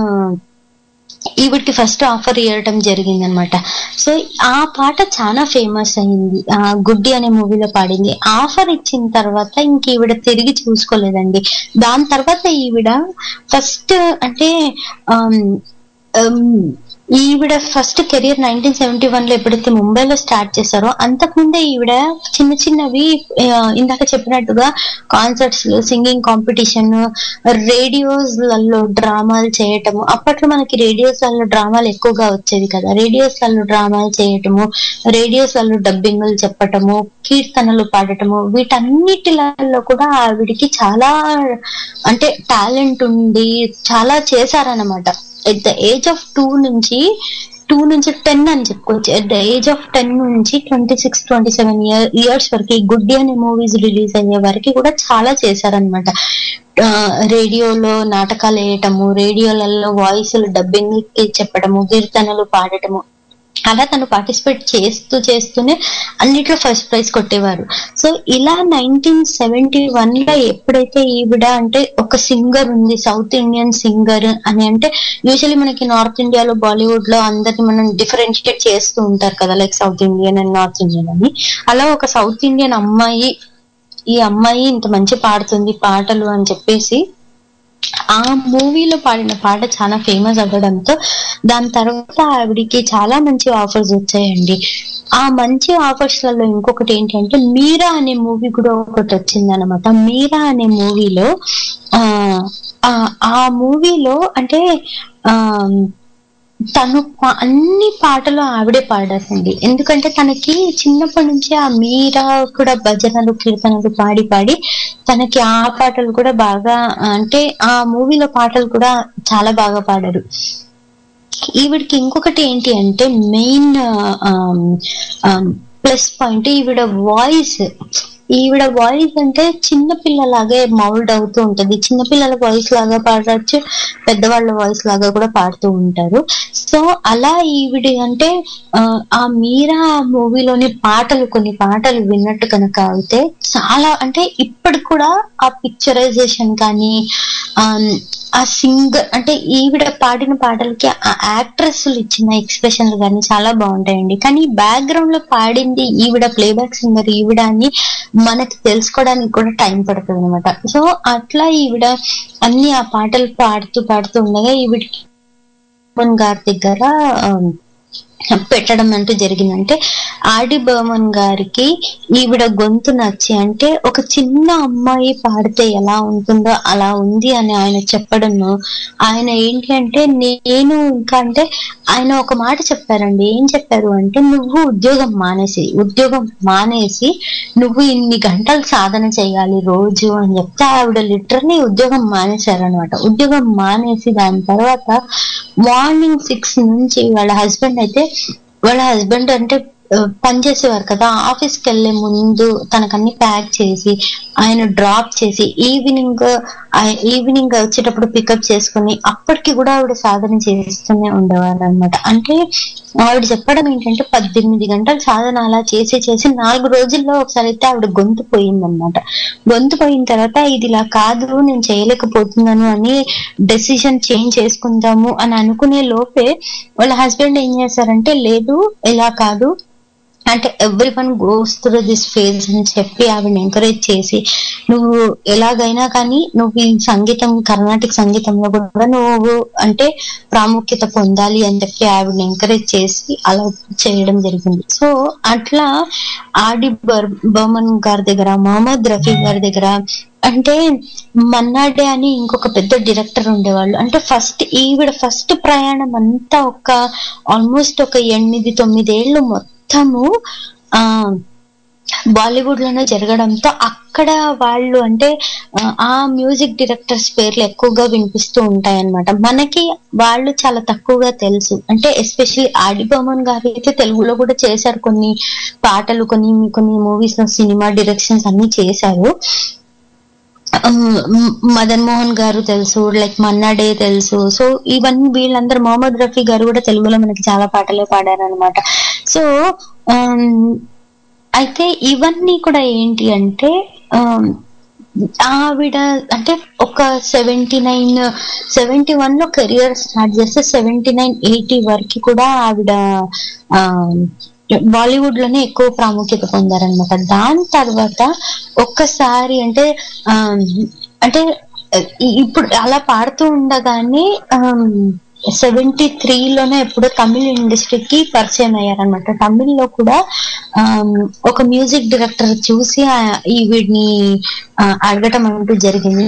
ఈవిడికి ఫస్ట్ ఆఫర్ ఇవ్వడం జరిగింది అనమాట సో ఆ పాట చాలా ఫేమస్ అయింది ఆ గుడ్డి అనే మూవీలో పాడింది ఆఫర్ ఇచ్చిన తర్వాత ఇంక ఈవిడ తిరిగి చూసుకోలేదండి దాని తర్వాత ఈవిడ ఫస్ట్ అంటే ఆమ్, ఆమ్, ఈవిడ first career nineteen seventy one లో ఎప్పుడైతే ముంబైలో స్టార్ట్ చేశారో అంతకుముందే ఈవిడ చిన్న చిన్నవి ఆ, ఇందాక చెప్పినట్టుగా కాన్సర్ట్స్ సింగింగ్ కాంపిటీషన్ రేడియోస్ లలో డ్రామాలు చేయటము అప్పట్లో మనకి రేడియోస్ లలో డ్రామాలు ఎక్కువగా వచ్చేవి కదా రేడియోస్ లలో డ్రామాలు చేయటము రేడియోస్ లలో డబ్బింగులు చెప్పటము కీర్తనలు పాడటము వీటన్నిటిలలో కూడా ఆవిడికి చాలా అంటే టాలెంట్ ఉంది చాలా చేశారన్నమాట at the age of two నుంచి టూ నుంచి టెన్ అని చెప్పుకోవచ్చు at the age of ten నుంచి twenty six twenty seven year years వరకు ఈ గుడ్డి అనే మూవీస్ రిలీజ్ అయ్యే వరకు కూడా చాలా చేశారనమాట రేడియోలో నాటకాలు వేయటము రేడియోలలో వాయిస్లు డబ్బింగ్ చెప్పడము కీర్తనలు పాడటము అలా తను పార్టిసిపేట్ చేస్తూ చేస్తూనే అన్నిట్లో ఫస్ట్ ప్రైజ్ కొట్టేవారు సో ఇలా నైన్టీన్ సెవెంటీ వన్ లో ఎప్పుడైతే ఈవిడ అంటే ఒక సింగర్ ఉంది సౌత్ ఇండియన్ సింగర్ అని అంటే యూజువల్లీ మనకి నార్త్ ఇండియాలో బాలీవుడ్ లో అందరిని మనం డిఫరెన్షియేట్ చేస్తూ ఉంటారు కదా like South Indian and North Indian అని అలా ఒక సౌత్ ఇండియన్ అమ్మాయి ఈ అమ్మాయి ఇంత మంచి పాడుతుంది పాటలు అని చెప్పేసి ఆ మూవీలో పాడిన పాట చాలా ఫేమస్ అవ్వడంతో దాని తర్వాత ఆవిడికి చాలా మంచి ఆఫర్స్ వచ్చాయండి ఆ మంచి ఆఫర్స్ లలో ఇంకొకటి ఏంటంటే మీరా అనే మూవీ కూడా ఒకటి వచ్చిందనమాట మీరా అనే మూవీలో ఆ ఆ- ఆ మూవీలో అంటే ఆ తను పా- అన్ని పాటలు ఆవిడే పాడారండి ఎందుకంటే తనకి చిన్నప్పటి నుంచి ఆ మీరా కూడా భజనలు కీర్తనలు పాడి పాడి తనకి ఆ పాటలు కూడా బాగా అంటే ఆ మూవీలో పాటలు కూడా చాలా బాగా పాడారు ఈవిడికి ఇంకొకటి ఏంటి అంటే మెయిన్ ప్లస్ పాయింట్ ఈవిడ వాయిస్ ఈవిడ వాయిస్ అంటే చిన్న పిల్లలాగే మౌల్డ్ అవుతూ ఉంటది చిన్న పిల్లల వాయిస్ లాగా పాడవచ్చు పెద్దవాళ్ళ వాయిస్ లాగా కూడా పాడుతూ ఉంటారు సో అలా ఈవిడ అంటే ఆ, ఆ మీరా మూవీలోని పాటలు కొన్ని పాటలు విన్నట్టు కనుక అయితే చాలా అంటే ఇప్పటికి కూడా ఆ పిక్చరైజేషన్ కానీ ఆమ్, ఆ సింగర్ అంటే ఈవిడ పాడిన పాటలకి ఆ యాక్ట్రెస్ ఇచ్చిన ఎక్స్ప్రెషన్లు కానీ చాలా బాగుంటాయండి కానీ బ్యాక్గ్రౌండ్ లో పాడింది ఈవిడ ప్లేబ్యాక్ సింగర్ ఈవిడ అని మనకి తెలుసుకోవడానికి కూడా టైం పడుతుంది అనమాట సో అట్లా ఈవిడ అన్ని ఆ పాటలు పాడుతూ పాడుతూ ఉండగా ఈవిడికి బర్మన్ గారి దగ్గర ఆమ్, పెట్టడం అంటూ జరిగిందంటే ఆడి బర్మన్ గారికి ఈవిడ గొంతు నచ్చి అంటే ఒక చిన్న అమ్మాయి పాడితే ఎలా ఉంటుందో అలా ఉంది అని ఆయన చెప్పడము ఆయన ఏంటి అంటే నేను ఇంకా అంటే ఆయన ఒక మాట చెప్పారండి ఏం చెప్పారు అంటే నువ్వు ఉద్యోగం మానేసి ఉద్యోగం మానేసి నువ్వు ఇన్ని గంటలు సాధన చేయాలి రోజు అని చెప్తే ఆవిడ లిటరలీ ఉద్యోగం మానేశారనమాట ఉద్యోగం మానేసి దాని తర్వాత మార్నింగ్ సిక్స్ నుంచి వాళ్ళ హస్బెండ్ అయితే వాళ్ళ హస్బెండ్ అంటే ఆ, పనిచేసేవారు కదా ఆఫీస్ కి వెళ్లే ముందు తనకన్ని ప్యాక్ చేసి ఆయన డ్రాప్ చేసి ఈవినింగ్ ఈవినింగ్ వచ్చేటప్పుడు పికప్ చేసుకుని అప్పటికి కూడా ఆవిడ సాధన చేస్తూనే ఉండేవారు అనమాట అంటే ఆవిడ చెప్పడం ఏంటంటే పద్దెనిమిది గంటలు సాధన అలా చేసి చేసి నాలుగు రోజుల్లో ఒకసారి అయితే ఆవిడ గొంతు పోయిందనమాట గొంతు పోయిన తర్వాత ఇది ఇలా కాదు నేను చేయలేకపోతున్నాను అని డెసిషన్ చేంజ్ చేసుకుందాము అని అనుకునే లోపే వాళ్ళ హస్బెండ్ ఏం చేశారంటే లేదు ఇలా కాదు అంటే everyone goes through this phase అని చెప్పి ఆవిడని ఎంకరేజ్ చేసి నువ్వు ఎలాగైనా కానీ నువ్వు ఈ సంగీతం కర్ణాటక సంగీతంలో కూడా నువ్వు అంటే ప్రాముఖ్యత పొందాలి అని చెప్పి ఆవిడని ఎంకరేజ్ చేసి అలా చేయడం జరిగింది సో అట్లా ఆడి బర్ బర్మన్ గారి దగ్గర మహమ్మద్ రఫీ గారి దగ్గర అంటే మన్నాడే అని ఇంకొక పెద్ద డైరెక్టర్ ఉండేవాళ్ళు అంటే ఫస్ట్ ఈవిడ ఫస్ట్ ప్రయాణం అంతా ఒక ఆల్మోస్ట్ ఒక ఎనిమిది తొమ్మిదేళ్ళు మొత్తము ఆ బాలీవుడ్ లోనే జరగడంతో అక్కడ వాళ్ళు అంటే ఆ, ఆ మ్యూజిక్ డైరెక్టర్స్ పేర్లు ఎక్కువగా వినిపిస్తూ ఉంటాయి అన్నమాట మనకి వాళ్ళు చాలా తక్కువగా తెలుసు అంటే ఎస్పెషల్లీ ఆడిబొమ్మన్ గారు అయితే తెలుగులో కూడా చేశారు కొన్ని పాటలు కొన్ని కొన్ని మూవీస్ లో సినిమా డైరెక్షన్స్ అన్ని చేశారు మ్, మదన్ మోహన్ గారు తెలుసు లైక్ మన్నాడే తెలుసు సో ఇవన్నీ వీళ్ళందరూ మొహమ్మద్ రఫీ గారు కూడా తెలుగులో మనకి చాలా పాటలే పాడారనమాట సో ఆమ్, అయితే ఇవన్నీ కూడా ఏంటి అంటే ఆమ్, ఆవిడ అంటే ఒక సెవెంటీ నైన్ సెవెంటీ వన్ లో కెరియర్ స్టార్ట్ చేస్తే సెవెంటీ నైన్ ఎయిటీ వరకు కూడా ఆవిడ బాలీవుడ్ లోనే ఎక్కువ ప్రాముఖ్యత పొందారనమాట దాని తర్వాత ఒక్కసారి అంటే ఆ, అంటే ఇ- ఇప్పుడు అలా పాడుతూ ఉండగానే సెవెంటీ త్రీలోనే ఎప్పుడో తమిళ ఇండస్ట్రీకి పరిచయం అయ్యారనమాట తమిళ్లో కూడా ఆమ్, ఒక మ్యూజిక్ డైరెక్టర్ చూసి ఆ- ఈ వీడిని ఆ, అడగటం అంటూ జరిగింది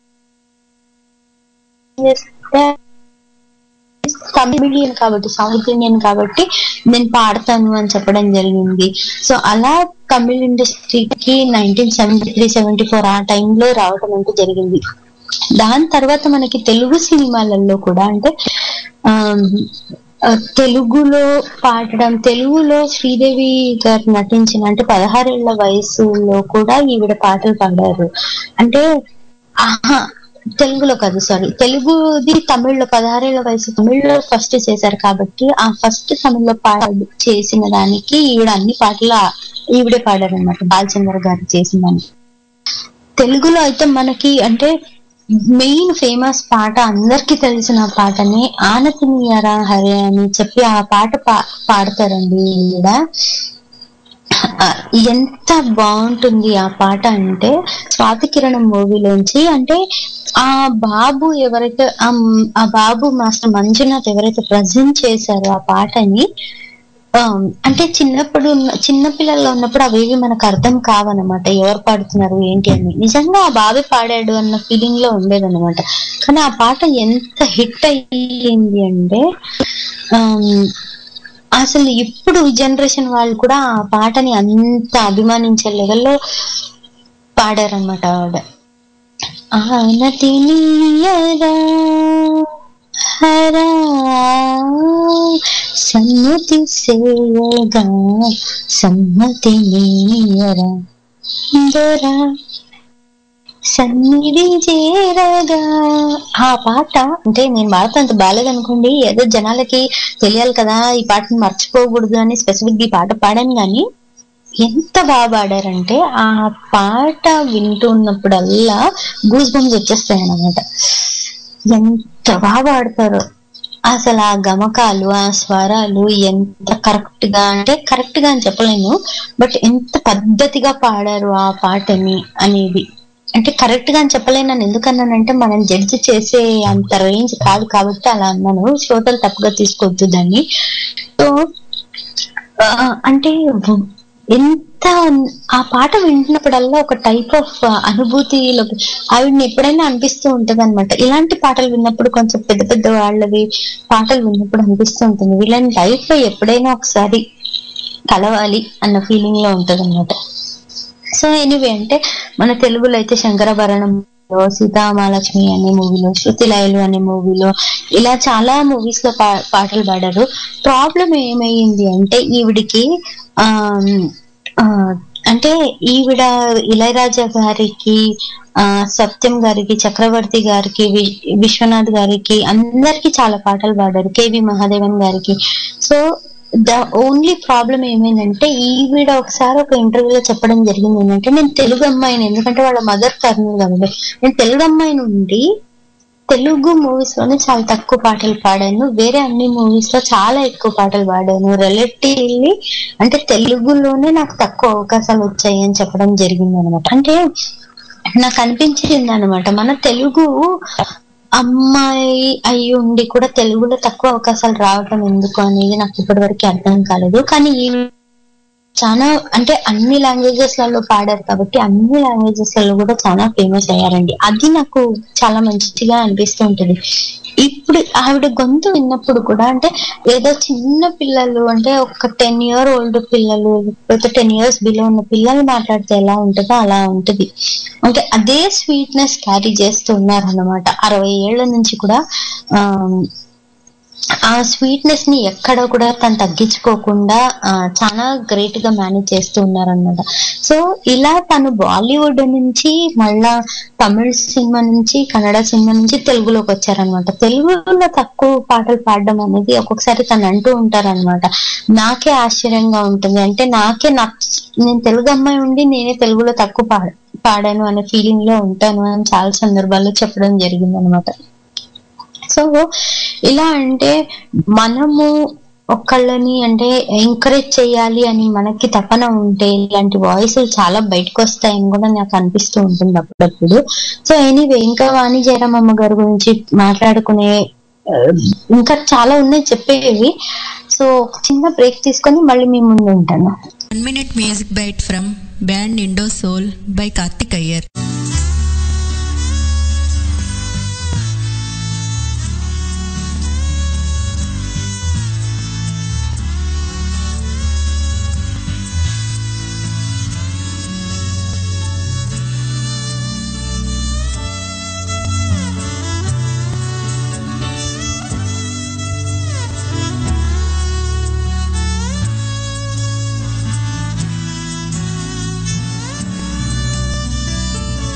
తమిళియన్ కాబట్టి సౌత్ ఇండియన్ కాబట్టి నేను పాడతాను అని చెప్పడం జరిగింది సో అలా తమిళ ఇండస్ట్రీకి nineteen seventy three seventy four ఆ టైంలో రావటం అంటూ జరిగింది దాని తర్వాత మనకి తెలుగు సినిమాలలో కూడా అంటే ఆమ్, ఆ, తెలుగులో పాడడం తెలుగులో శ్రీదేవి గారు నటించిన అంటే పదహారేళ్ల వయసులో కూడా ఈవిడ పాటలు పాడారు అంటే ఆహా తెలుగులో కాదు సారీ తెలుగుది తమిళ్లో పదహారేళ్ల వయసు తమిళ్లో ఫస్ట్ చేశారు కాబట్టి ఆ ఫస్ట్ తమిళ్లో పాట చేసిన దానికి ఈవిడ అన్ని పాటలు ఆ- ఈవిడే పాడారు అనమాట బాలచంద్ర గారు చేసిన దానికి తెలుగులో అయితే మనకి అంటే మెయిన్ ఫేమస్ పాట అందరికి తెలిసిన పాటని ఆనతినియరా హరే అని చెప్పి ఆ పాట పా పాడతారండి ఈవిడ ఆ, ఎంత బాగుంటుంది ఆ పాట అంటే స్వాతి కిరణం మూవీలోంచి అంటే ఆ బాబు ఎవరైతే ఆ మ్- ఆ బాబు మాస్టర్ మంజునాథ్ ఎవరైతే ప్రజెంట్ చేశారో ఆ పాటని ఆ, అంటే చిన్నప్పుడు ఉన్న- చిన్న పిల్లల్లో ఉన్నప్పుడు అవేవి మనకు అర్థం కావన్నమాట ఎవరు పాడుతున్నారు ఏంటి అని నిజంగా ఆ బాబే పాడాడు అన్న ఫీలింగ్ లో ఉండేదన్నమాట కానీ ఆ పాట ఎంత హిట్ అయ్యింది అంటే ఆమ్, అసలు ఇప్పుడు జనరేషన్ వాళ్ళు కూడా ఆ పాటని అంత అభిమానించే లెవెల్లో పాడారనమాట ఆవిడ ఆనతినీయరా హరా సమ్మతి సేయగా సమ్మతి నీయరా దొరా సన్నిధి చేరగా ఆ పాట అంటే నేను పాడతా అంత బాగాలేదనుకోండి ఏదో జనాలకి తెలియాలి కదా ఈ పాటను మర్చిపోకూడదు అని స్పెసిఫిక్ ఈ పాట పాడాను కానీ ఎంత బాగా పాడారంటే ఆ పాట వింటున్నప్పుడల్లా గూస్ బంప్స్ వచ్చేస్తాయి అన్నమాట ఎంత బాగా పాడతారో అసలు ఆ గమకాలు ఆ స్వరాలు ఎంత కరెక్ట్ గా అంటే కరెక్ట్ గా అని చెప్పలేను బట్ ఎంత పద్ధతిగా పాడారు ఆ పాటని అనేది అంటే కరెక్ట్ గా అని చెప్పలేను నన్ను ఎందుకన్నానంటే మనం జడ్జి చేసే అంత రేంజ్ కాదు కాబట్టి అలా అన్నాను శ్రోతలు తప్పుగా తీసుకోవద్దు దాన్ని సో ఆ, అంటే ఎంత ఆ పాట వింటున్నప్పుడల్లా ఒక టైప్ ఆఫ్ అనుభూతిలో ఆవిడని ఎప్పుడైనా అనిపిస్తూ ఉంటది అనమాట ఇలాంటి పాటలు విన్నప్పుడు కొంచెం పెద్ద పెద్ద వాళ్ళవి పాటలు విన్నప్పుడు అనిపిస్తూ ఉంటుంది వీళ్ళని లైఫ్ లో ఎప్పుడైనా ఒకసారి కలవాలి అన్న ఫీలింగ్ లో ఉంటది అనమాట సో ఎనీవే అంటే మన తెలుగులో అయితే శంకరభరణంలో సీతామహాలక్ష్మి అనే మూవీలో శృతిలయలు అనే మూవీలో ఇలా చాలా మూవీస్ లో పా- పాటలు పాడారు ప్రాబ్లం ఏమైంది అంటే ఈవిడికి ఆ ఆ, అంటే ఈవిడ ఇళయరాజా గారికి ఆ సత్యం గారికి చక్రవర్తి గారికి వి- విశ్వనాథ్ గారికి అందరికి చాలా పాటలు పాడారు కేవి మహాదేవన్ గారికి సో ద ఓన్లీ ప్రాబ్లం ఏమైందంటే ఈవిడ ఒకసారి ఒక ఇంటర్వ్యూలో చెప్పడం జరిగింది ఏంటంటే నేను తెలుగు అమ్మాయిని ఎందుకంటే వాళ్ళ మదర్ కర్నూలు కాబట్టి నేను తెలుగు అమ్మాయి నుండి తెలుగు మూవీస్ లోనే చాలా తక్కువ పాటలు పాడాను వేరే అన్ని మూవీస్ లో చాలా ఎక్కువ పాటలు పాడాను రిలేటివ్లీ అంటే తెలుగులోనే నాకు తక్కువ అవకాశాలు వచ్చాయి అని చెప్పడం జరిగింది అనమాట అంటే నాకు అనిపించింది అనమాట మన తెలుగు అమ్మాయి అయి ఉండి కూడా తెలుగులో తక్కువ అవకాశాలు రావటం ఎందుకు అనేది నాకు ఇప్పటివరకు అర్థం కాలేదు కానీ ఈ చాలా అంటే అన్ని లాంగ్వేజెస్ లలో పాడారు కాబట్టి అన్ని లాంగ్వేజెస్ లలో కూడా చాలా ఫేమస్ అయ్యారండి అది నాకు చాలా మంచిగా అనిపిస్తూ ఉంటుంది ఇప్పుడు ఆవిడ గొంతు విన్నప్పుడు కూడా అంటే ఏదో చిన్న పిల్లలు అంటే ఒక టెన్ ఇయర్ ఓల్డ్ పిల్లలు లేకపోతే టెన్ ఇయర్స్ బిలో ఉన్న పిల్లలు మాట్లాడితే ఎలా ఉంటుందో అలా ఉంటుంది అంటే అదే స్వీట్నెస్ క్యారీ చేస్తూ ఉన్నారు అనమాట అరవై ఏళ్ల నుంచి కూడా ఆ ఆ స్వీట్నెస్ ని ఎక్కడ కూడా తను తగ్గించుకోకుండా ఆ, చాలా గ్రేట్ గా మేనేజ్ చేస్తూ ఉన్నారనమాట సో ఇలా తను బాలీవుడ్ నుంచి మళ్ళా తమిళ సినిమా నుంచి కన్నడ సినిమా నుంచి తెలుగులోకి వచ్చారనమాట తెలుగులో తక్కువ పాటలు పాడడం అనేది ఒక్కొక్కసారి తను అంటూ ఉంటారనమాట నాకే ఆశ్చర్యంగా ఉంటుంది అంటే నాకే నచ్చ నేను తెలుగు అమ్మాయి ఉండి నేనే తెలుగులో తక్కువ పాడ పాడాను అనే ఫీలింగ్ లో ఉంటాను అని చాలా సందర్భాల్లో చెప్పడం జరిగింది అనమాట సో ఇలా అంటే మనము ఒకళ్ళని అంటే ఎంకరేజ్ చేయాలి అని మనకి తపన ఉంటే ఇలాంటి వాయిస్ చాలా బయటకు వస్తాయని కూడా నాకు అనిపిస్తూ ఉంటుంది అప్పుడప్పుడు సో ఎనీవే ఇంకా వాణి జయరామమ్మ గారి గురించి మాట్లాడుకునే ఆ, ఇంకా చాలా ఉన్నాయి చెప్పేవి సో ఒక చిన్న బ్రేక్ తీసుకొని మళ్ళీ మీ ముందు ఉంటాను One minute music bite from band Indo Soul by Karthik Iyer. ఆ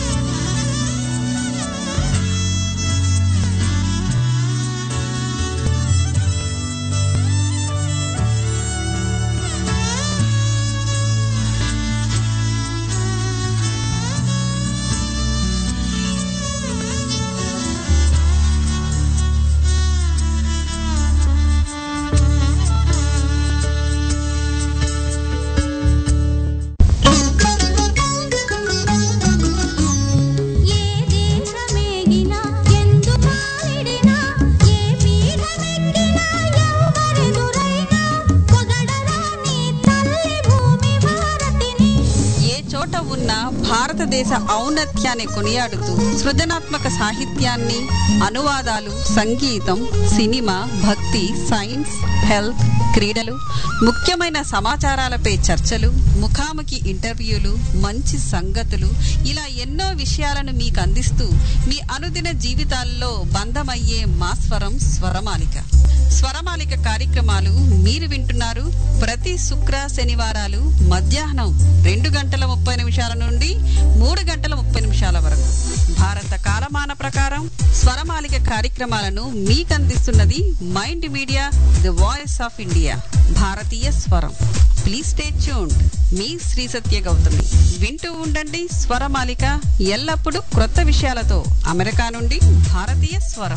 భారతదేశ ఔన్నత్యాన్ని కొనియాడుతూ సృజనాత్మక సాహిత్యాన్ని అనువాదాలు సంగీతం సినిమా భక్తి సైన్స్ హెల్త్ క్రీడలు ముఖ్యమైన సమాచారాలపై చర్చలు ముఖాముఖి ఇంటర్వ్యూలు మంచి సంగతులు ఇలా ఎన్నో విషయాలను మీకు అందిస్తూ మీ అనుదిన జీవితాల్లో బంధమయ్యే మా స్వరం స్వరమాలిక స్వరమాలిక కార్యక్రమాలు మీరు వింటున్నారు ప్రతి శుక్ర శనివారాలు మధ్యాహ్నం రెండు గంటల ముప్పై నిమిషాల నుండి మూడు గంటల ముప్పై నిమిషాల వరకు భారత కాలమాన ప్రకారం స్వరమాలిక కార్యక్రమాలను మీకు అందిస్తున్నది mind media the voice of India భారతీయ స్వరం ప్లీజ్ స్టే ట్యూన్డ్ మీ శ్రీ సత్య గౌతమి వింటూ ఉండండి స్వరమాలిక ఎల్లప్పుడూ క్రొత్త విషయాలతో అమెరికా నుండి భారతీయ స్వరం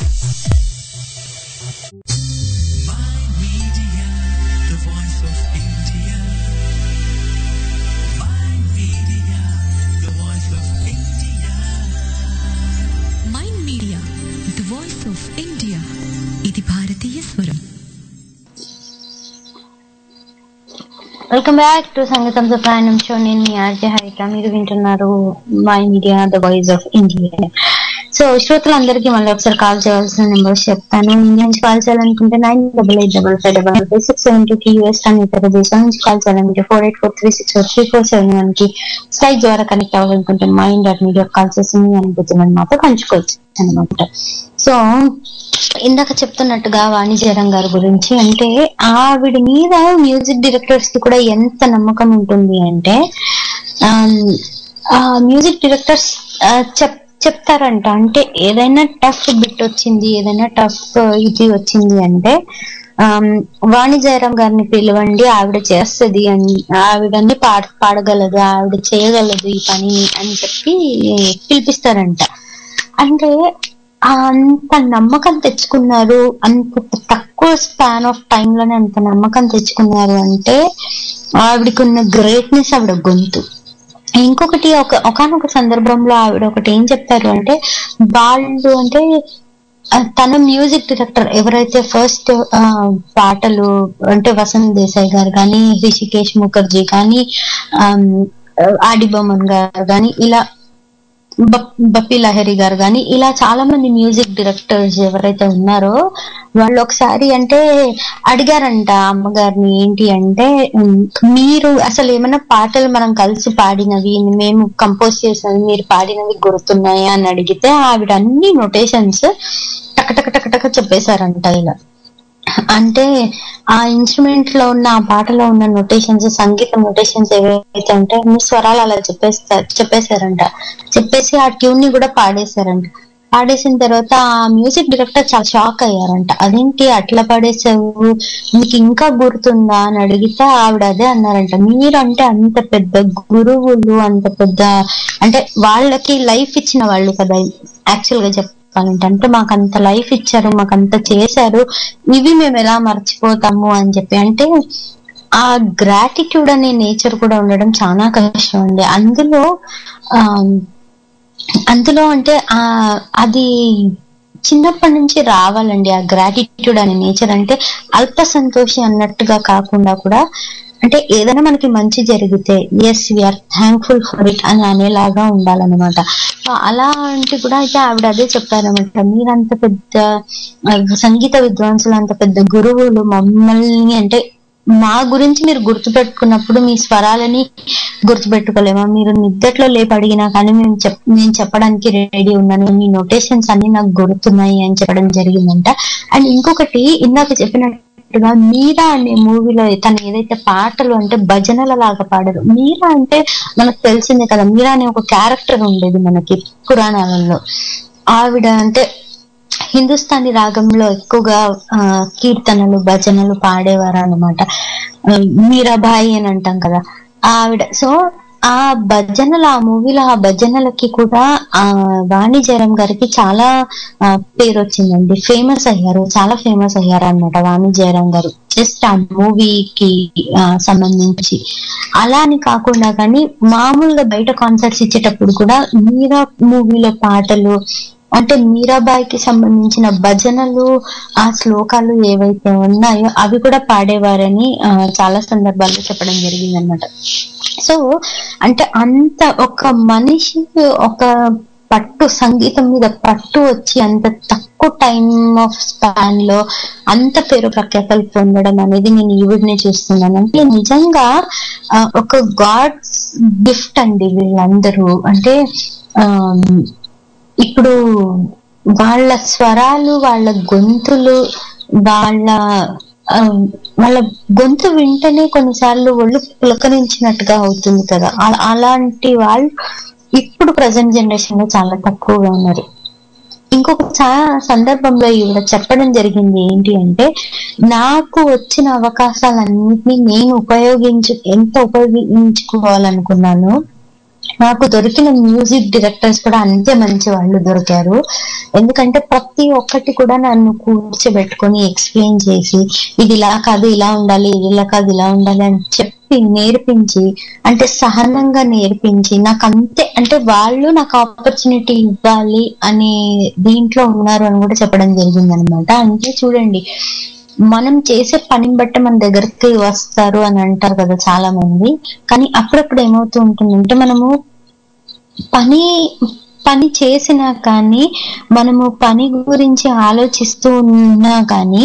Media, the voice of India. My media, the voice of India. Mind media the voice of India ఇది భారతీయ స్వరం వెల్కమ్ బ్యాక్ టు సంగీతం ప్రయాణం షో నేను మీ ఆర్జే హరిత మీరు వింటున్నారు my media the voice of India so శ్రోతలందరికీ మళ్ళీ ఒకసారి కాల్ చేయాల్సిన నెంబర్స్ చెప్తాను ఇండియా నుంచి కాల్ చేయాలనుకుంటే nine double eight double five double five six seven two కి యూఎస్ అని ఇతర దేశం నుంచి కాల్ చేయాలనుకుంటే four eight four three six four three four seven one కి స్కైప్ ద్వారా కనెక్ట్ అవ్వాలనుకుంటే మైండ్ డాట్ మీడియా కాల్ చేసి మీ అనుభూతిని మాతో పంచుకోవచ్చు అనమాట సో ఇందాక చెప్తున్నట్టుగా వాణిజ్యరం గారి గురించి అంటే ఆవిడ మీద మ్యూజిక్ డైరెక్టర్స్ కి కూడా ఎంత నమ్మకం ఉంటుంది అంటే ఆమ్, ఆ మ్యూజిక్ డైరెక్టర్స్ చెప్ చెప్తారంట అంటే ఏదైనా టఫ్ బిట్ వచ్చింది ఏదైనా టఫ్ ఇది వచ్చింది అంటే ఆమ్, వాణి జయరాం గారిని పిలవండి ఆవిడ చేస్తది అని ఆవిడని పాడ పాడగలదు ఆవిడ చేయగలదు ఈ పనిని అని చెప్పి పిలిపిస్తారంట అంటే అంత నమ్మకం తెచ్చుకున్నారు అంత తక్కువ స్పాన్ ఆఫ్ టైం లోనే అంత నమ్మకం తెచ్చుకున్నారు అంటే ఆవిడకి ఉన్న గ్రేట్నెస్ ఆవిడ గొంతు ఇంకొకటి ఒక ఒకనొక సందర్భంలో ఆవిడ ఒకటి ఏం చెప్తారు అంటే వాళ్ళు అంటే ఆ, తన మ్యూజిక్ డైరెక్టర్ ఎవరైతే ఫస్ట్ పాటలు అంటే వసంత్ దేశాయ్ గారు కానీ రిషికేష్ ముఖర్జీ కానీ ఆమ్, ఆడి బొమ్మన్ గారు కానీ ఇలా బప్- బప్పి లహరి గారు కానీ ఇలా చాలా మంది మ్యూజిక్ డైరెక్టర్స్ ఎవరైతే ఉన్నారో వాళ్ళు ఒకసారి అంటే అడిగారంట అమ్మగారిని ఏంటి అంటే ఉమ్, మీరు అసలు ఏమైనా పాటలు మనం కలిసి పాడినవి మేము కంపోజ్ చేసినవి మీరు పాడినవి గుర్తున్నాయా అని అడిగితే ఆవిడ అన్ని నొటేషన్స్ టక టక టక టక చెప్పేశారంట ఇలా అంటే ఆ ఇన్స్ట్రుమెంట్ లో ఉన్న ఆ పాటలో ఉన్న నొటేషన్స్ సంగీత నొటేషన్స్ ఏవైతే ఉంటాయో అన్ని స్వరాలు అలా చెప్పేస్తారు చెప్పేశారంట చెప్పేసి ఆ ట్యూన్ ని కూడా పాడేశారంట పాడేసిన తర్వాత ఆ మ్యూజిక్ డైరెక్టర్ చాలా షాక్ అయ్యారంట అదేంటి అట్లా పాడేసావు నీకు ఇంకా గుర్తుందా అని అడిగితే ఆవిడ అదే అన్నారంట మీరంటే అంత పెద్ద గురువులు అంత పెద్ద అంటే వాళ్ళకి లైఫ్ ఇచ్చిన వాళ్ళు కదా యాక్చువల్ గా చెప్పాలంటే అంటే మాకు అంత లైఫ్ ఇచ్చారు మాకు అంత చేశారు ఇవి మేము ఎలా మర్చిపోతాము అని చెప్పి అంటే ఆ గ్రాటిట్యూడ్ అనే నేచర్ కూడా ఉండడం చాలా కష్టం అండి అందులో ఆ అందులో అంటే ఆ అది చిన్నప్పటి నుంచి రావాలండి ఆ గ్రాటిట్యూడ్ అనే నేచర్ అంటే అల్ప సంతోషి అన్నట్టుగా కాకుండా కూడా అంటే ఏదైనా మనకి మంచి జరిగితే as we are thankful for it అని అనేలాగా ఉండాలన్నమాట సో అలాంటి కూడా అయితే ఆవిడ అదే చెప్పారనమాట మీరంత పెద్ద ఆ, సంగీత విద్వాంసులు అంత పెద్ద గురువులు మమ్మల్ని అంటే మా గురించి మీరు గుర్తుపెట్టుకున్నప్పుడు మీ స్వరాలని గుర్తుపెట్టుకోలేమా మీరు నిద్దట్లో లేపి అడిగినా కానీ మేము చెప్ నేను చెప్పడానికి రెడీ ఉన్నాను మీ నోటేషన్స్ అన్ని నాకు గుర్తున్నాయి అని చెప్పడం జరిగిందంట అండ్ ఇంకొకటి ఇందాక చెప్పినట్టుగా మీరా అనే మూవీలో తను ఏదైతే పాటలు అంటే భజనల లాగా పాడారు మీరా అంటే మనకు తెలిసిందే కదా మీరా అనే ఒక క్యారెక్టర్ ఉండేది మనకి పురాణాలలో ఆవిడ అంటే హిందుస్థానీ రాగంలో ఎక్కువగా ఆ, కీర్తనలు భజనలు పాడేవారు అనమాట మీరాబాయి అని అంటాం కదా ఆవిడ సో ఆ భజనలు ఆ మూవీలో ఆ భజనలకి కూడా ఆ వాణి జయరాం గారికి చాలా ఆ, పేరు వచ్చిందండి ఫేమస్ అయ్యారు చాలా ఫేమస్ అయ్యారు అనమాట వాణి జయరాం గారు జస్ట్ ఆ మూవీకి సంబంధించి అలా అని కాకుండా కానీ మామూలుగా బయట కాన్సర్ట్స్ ఇచ్చేటప్పుడు కూడా మీరా మూవీలో పాటలు అంటే మీరాబాయికి సంబంధించిన భజనలు ఆ శ్లోకాలు ఏవైతే ఉన్నాయో అవి కూడా పాడేవారని ఆ, చాలా సందర్భాల్లో చెప్పడం జరిగింది అనమాట సో అంటే అంత ఒక మనిషి ఒక పట్టు సంగీతం మీద పట్టు వచ్చి అంత తక్కువ టైం ఆఫ్ స్పాన్ లో అంత పేరు ప్రఖ్యాతలు పొందడం అనేది నేను ఈవిడ్ని చూస్తున్నాను అంటే నిజంగా ఆ, ఒక గాడ్స్ గిఫ్ట్ అండి వీళ్ళందరూ అంటే ఆ ఇప్పుడు వాళ్ళ స్వరాలు వాళ్ళ గొంతులు వాళ్ళ ఆ, వాళ్ళ గొంతు వింటేనే కొన్నిసార్లు ఒళ్ళు పులకరించినట్టుగా అవుతుంది కదా అలా- అలాంటి వాళ్ళు ఇప్పుడు ప్రజెంట్ జనరేషన్ లో చాలా తక్కువగా ఉన్నారు ఇంకొక చాలా సందర్భంలో ఈవిడ చెప్పడం జరిగింది ఏంటి అంటే నాకు వచ్చిన అవకాశాలన్నింటినీ నేను ఉపయోగించు ఎంత ఉపయోగించుకోవాలనుకున్నాను నాకు దొరికిన మ్యూజిక్ డైరెక్టర్స్ కూడా అంతే మంచి వాళ్ళు దొరికారు ఎందుకంటే ప్రతి ఒక్కటి కూడా నన్ను కూర్చోబెట్టుకొని ఎక్స్ప్లెయిన్ చేసి ఇది ఇలా కాదు ఇలా ఉండాలి ఇది ఇలా కాదు ఇలా ఉండాలి అని చెప్పి నేర్పించి అంటే సహనంగా నేర్పించి నాకు అంతే అంటే వాళ్ళు నాకు ఆపర్చునిటీ ఇవ్వాలి అనే దీంట్లో ఉన్నారు అని కూడా చెప్పడం జరిగింది అనమాట అంటే చూడండి మనం చేసే పనిని బట్టి మన దగ్గరికి వస్తారు అని అంటారు కదా చాలా మంది కానీ అప్పుడప్పుడు ఏమవుతూ ఉంటుందంటే మనము పని పని చేసినా కానీ మనము పని గురించి ఆలోచిస్తూ ఉన్నా కానీ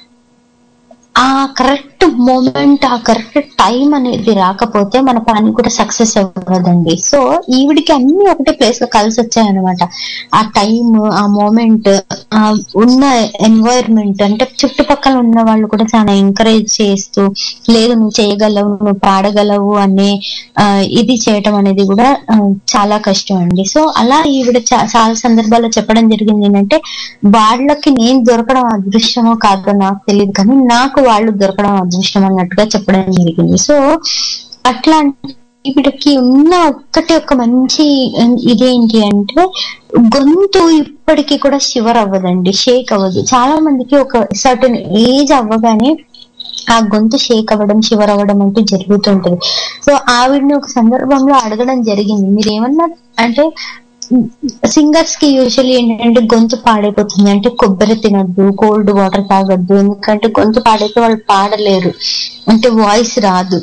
ఆ కరెక్ట్ మూమెంట్ ఆ కరెక్ట్ టైం అనేది రాకపోతే మన పని కూడా సక్సెస్ అవ్వదండి సో ఈవిడికి అన్ని ఒకటే ప్లేస్ లో కలిసి వచ్చాయన్నమాట ఆ టైం ఆ మూమెంట్ ఆ ఉన్న ఎన్వైర్న్మెంట్ అంటే చుట్టుపక్కల ఉన్న వాళ్ళు కూడా చాలా ఎంకరేజ్ చేస్తూ లేదు నువ్వు చేయగలవు నువ్వు పాడగలవు అనే ఆ, ఇది చేయటం అనేది కూడా ఆ, చాలా కష్టం అండి సో అలా ఈవిడ చా- చాలా సందర్భాల్లో చెప్పడం జరిగింది ఏంటంటే వాళ్ళకి నేను దొరకడం అదృష్టమో కాదో నాకు తెలియదు కానీ నాకు వాళ్ళు దొరకడం అదృష్టం అన్నట్టుగా చెప్పడం జరిగింది సో అట్లా ఈవిడకి ఉన్న ఒక్కటి ఒక మంచి ఇదేంటి అంటే గొంతు ఇప్పటికీ కూడా షివర్ అవ్వదండి షేక్ అవ్వదు చాలా మందికి ఒక సర్టన్ ఏజ్ అవ్వగానే ఆ గొంతు షేక్ అవ్వడం షివర్ అవ్వడం అంటూ జరుగుతుంటది సో ఆవిడని ఒక సందర్భంలో అడగడం జరిగింది మీరు ఏమన్నా అంటే సింగర్స్ కి యూజువల్లీ ఏంటంటే గొంతు పాడైపోతుంది అంటే కొబ్బరి తినద్దు కోల్డ్ వాటర్ తాగొద్దు ఎందుకంటే గొంతు పాడైతే వాళ్ళు పాడలేరు అంటే వాయిస్ రాదు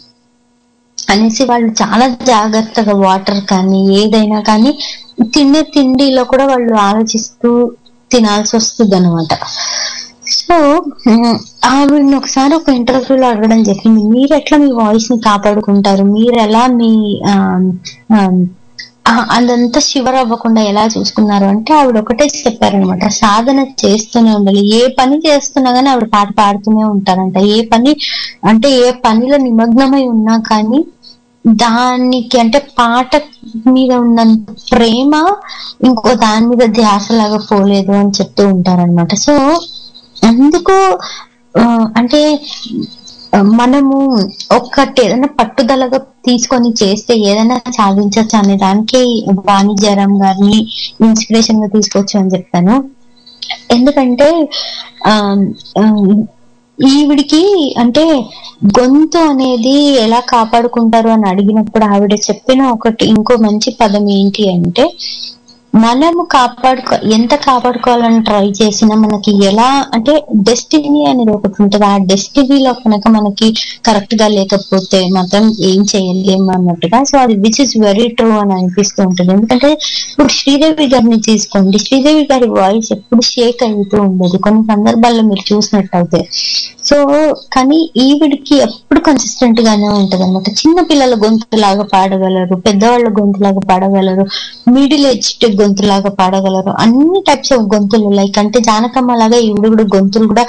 అనేసి వాళ్ళు చాలా జాగ్రత్తగా వాటర్ కానీ ఏదైనా కానీ తినే తిండిలో కూడా వాళ్ళు ఆలోచిస్తూ తినాల్సి వస్తుంది అనమాట సో ఉమ్, ఆవిడని ఒకసారి ఒక ఇంటర్వ్యూలో అడగడం జరిగింది మీరు ఎట్లా మీ వాయిస్ ని కాపాడుకుంటారు మీరు ఎలా మీ ఆ, ఆ, ఆ, అదంతా శివర్ అవ్వకుండా ఎలా చూసుకున్నారు అంటే ఆవిడ ఒకటే చెప్పారనమాట సాధన చేస్తూనే ఉండాలి ఏ పని చేస్తున్నా గానీ ఆవిడ పాట పాడుతూనే ఉంటారంట ఏ పని అంటే ఏ పనిలో నిమగ్నమై ఉన్నా కానీ దానికి అంటే పాట మీద ఉన్న ప్రేమ ఇంకో దాని మీద ధ్యాస లాగా పోలేదు అని చెప్తూ ఉంటారన్నమాట సో అందుకు ఆ, అంటే ఆ, మనము ఒక్కటి ఏదైనా పట్టుదలగా తీసుకొని చేస్తే ఏదైనా సాధించవచ్చు అనే దానికి వాణిజ్యరాం గారిని ఇన్స్పిరేషన్ గా తీసుకోవచ్చు అని చెప్తాను ఎందుకంటే ఆ ఆ, ఈవిడికి అంటే గొంతు అనేది ఎలా కాపాడుకుంటారు అని అడిగినప్పుడు ఆవిడ చెప్పిన ఒకటి ఇంకో మంచి పదం ఏంటి అంటే మనము కాపాడుకో ఎంత కాపాడుకోవాలని ట్రై చేసినా మనకి ఎలా అంటే డెస్టినీ అనేది ఒకటి ఉంటుంది ఆ డెస్టినీలో కనుక మనకి కరెక్ట్ గా లేకపోతే మాత్రం ఏం చేయలేము అన్నట్టుగా సో అది విచ్ ఇస్ వెరీ ట్రూ అని అనిపిస్తూ ఉంటుంది ఎందుకంటే ఇప్పుడు శ్రీదేవి గారిని తీసుకోండి శ్రీదేవి గారి వాయిస్ ఎప్పుడు షేక్ అవుతూ ఉండేది కొన్ని సందర్భాల్లో మీరు చూసినట్టయితే సో కానీ ఈవిడికి ఎప్పుడు కన్సిస్టెంట్ గానే ఉంటది అనమాట చిన్న పిల్లల గొంతులాగా పాడగలరు పెద్దవాళ్ళ గొంతులాగా పాడగలరు మిడిల్ ఏజ్డ్ గొంతులాగా పాడగలరు అన్ని టైప్స్ ఆఫ్ గొంతులు లైక్ అంటే జానకమ్మ లాగా ఈవిడ కూడా గొంతులు కూడా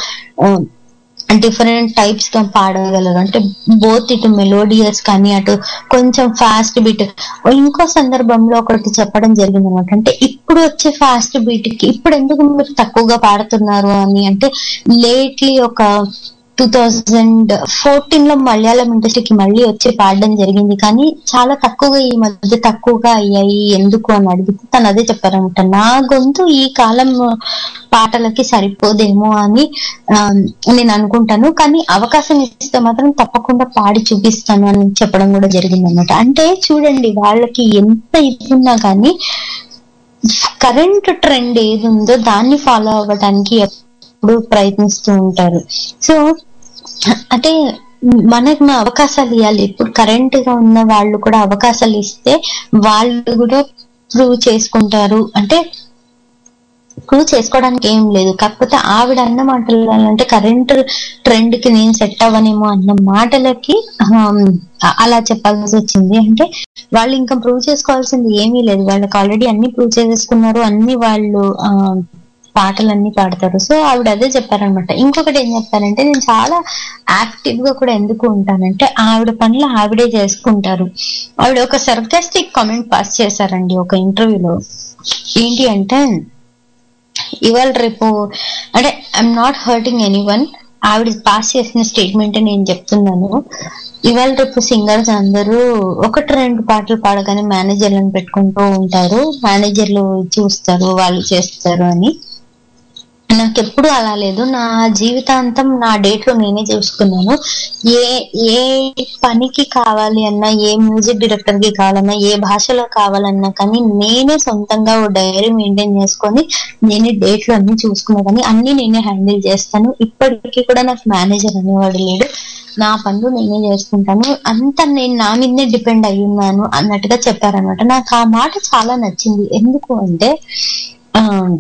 డిఫరెంట్ టైప్స్ గా పాడగలరు అంటే బోత్ ఇటు మెలోడియస్ కానీ అటు కొంచెం ఫాస్ట్ బీట్ ఇంకో సందర్భంలో ఒకటి చెప్పడం జరిగింది అనమాట అంటే ఇప్పుడు వచ్చే ఫాస్ట్ బీట్ కి ఇప్పుడు ఎందుకు మీరు తక్కువగా పాడుతున్నారు అని అంటే లేట్లీ ఒక టూ థౌజండ్ ఫోర్టీన్ లో మలయాళం ఇండస్ట్రీకి మళ్ళీ వచ్చి పాడడం జరిగింది కానీ చాలా తక్కువగా ఈ మధ్య తక్కువగా అయ్యాయి ఎందుకు అని అడిగితే తను అదే చెప్పారనమాట నా గొంతు ఈ కాలం పాటలకి సరిపోదేమో అని ఆ, నేను అనుకుంటాను కానీ అవకాశం ఇస్తే మాత్రం తప్పకుండా పాడి చూపిస్తాను అని చెప్పడం కూడా జరిగింది అనమాట అంటే చూడండి వాళ్ళకి ఎంత ఇది ఉన్నా కానీ కరెంట్ ట్రెండ్ ఏది ఉందో దాన్ని ఫాలో అవ్వడానికి ఎప్పుడు ప్రయత్నిస్తూ ఉంటారు సో అంటే మనకు మా అవకాశాలు ఇవ్వాలి ఇప్పుడు కరెంట్ గా ఉన్న వాళ్ళు కూడా అవకాశాలు ఇస్తే వాళ్ళు కూడా ప్రూవ్ చేసుకుంటారు అంటే ప్రూవ్ చేసుకోవడానికి ఏం లేదు కాకపోతే ఆవిడ అన్న మాటలు అంటే కరెంట్ ట్రెండ్ కి నేను సెట్ అవ్వనేమో అన్న మాటలకి ఆమ్, అలా చెప్పాల్సి వచ్చింది అంటే వాళ్ళు ఇంకా ప్రూవ్ చేసుకోవాల్సింది ఏమీ లేదు వాళ్ళకి ఆల్రెడీ అన్ని ప్రూవ్ చేసేసుకున్నారు అన్ని వాళ్ళు ఆ, పాటలన్నీ పాడతారు సో ఆవిడ అదే చెప్పారనమాట ఇంకొకటి ఏం చెప్పారంటే నేను చాలా యాక్టివ్ గా కూడా ఎందుకు ఉంటానంటే ఆవిడ పనులు ఆవిడే చేసుకుంటారు ఆవిడ ఒక సర్కాస్టిక్ కామెంట్ పాస్ చేశారండి ఒక ఇంటర్వ్యూలో ఏంటి అంటే ఇవాళ రేపు అంటే I'm not hurting anyone ఆవిడ పాస్ చేసిన స్టేట్మెంట్ నేను చెప్తున్నాను ఇవాళ రేపు సింగర్స్ అందరూ ఒకటి రెండు పాటలు పాడగానే మేనేజర్లను పెట్టుకుంటూ ఉంటారు మేనేజర్లు చూస్తారు వాళ్ళు చేస్తారు అని నాకు ఎప్పుడు అలా లేదు నా జీవితాంతం నా డేట్ లో నేనే చూసుకున్నాను ఏ ఏ పనికి కావాలి అన్నా ఏ మ్యూజిక్ డైరెక్టర్ కి కావాలన్నా ఏ భాషలో కావాలన్నా కానీ నేనే సొంతంగా ఓ డైరీ మెయింటైన్ చేసుకొని నేనే డేట్లు అన్ని చూసుకున్నా కానీ అన్ని నేనే హ్యాండిల్ చేస్తాను ఇప్పటికీ కూడా నాకు మేనేజర్ అనేవాడు లేడు నా పనులు నేనే చేసుకుంటాను అంత నేను నా మీదనే డిపెండ్ అయి ఉన్నాను అన్నట్టుగా చెప్పారనమాట నాకు ఆ మాట చాలా నచ్చింది ఎందుకు అంటే ఆ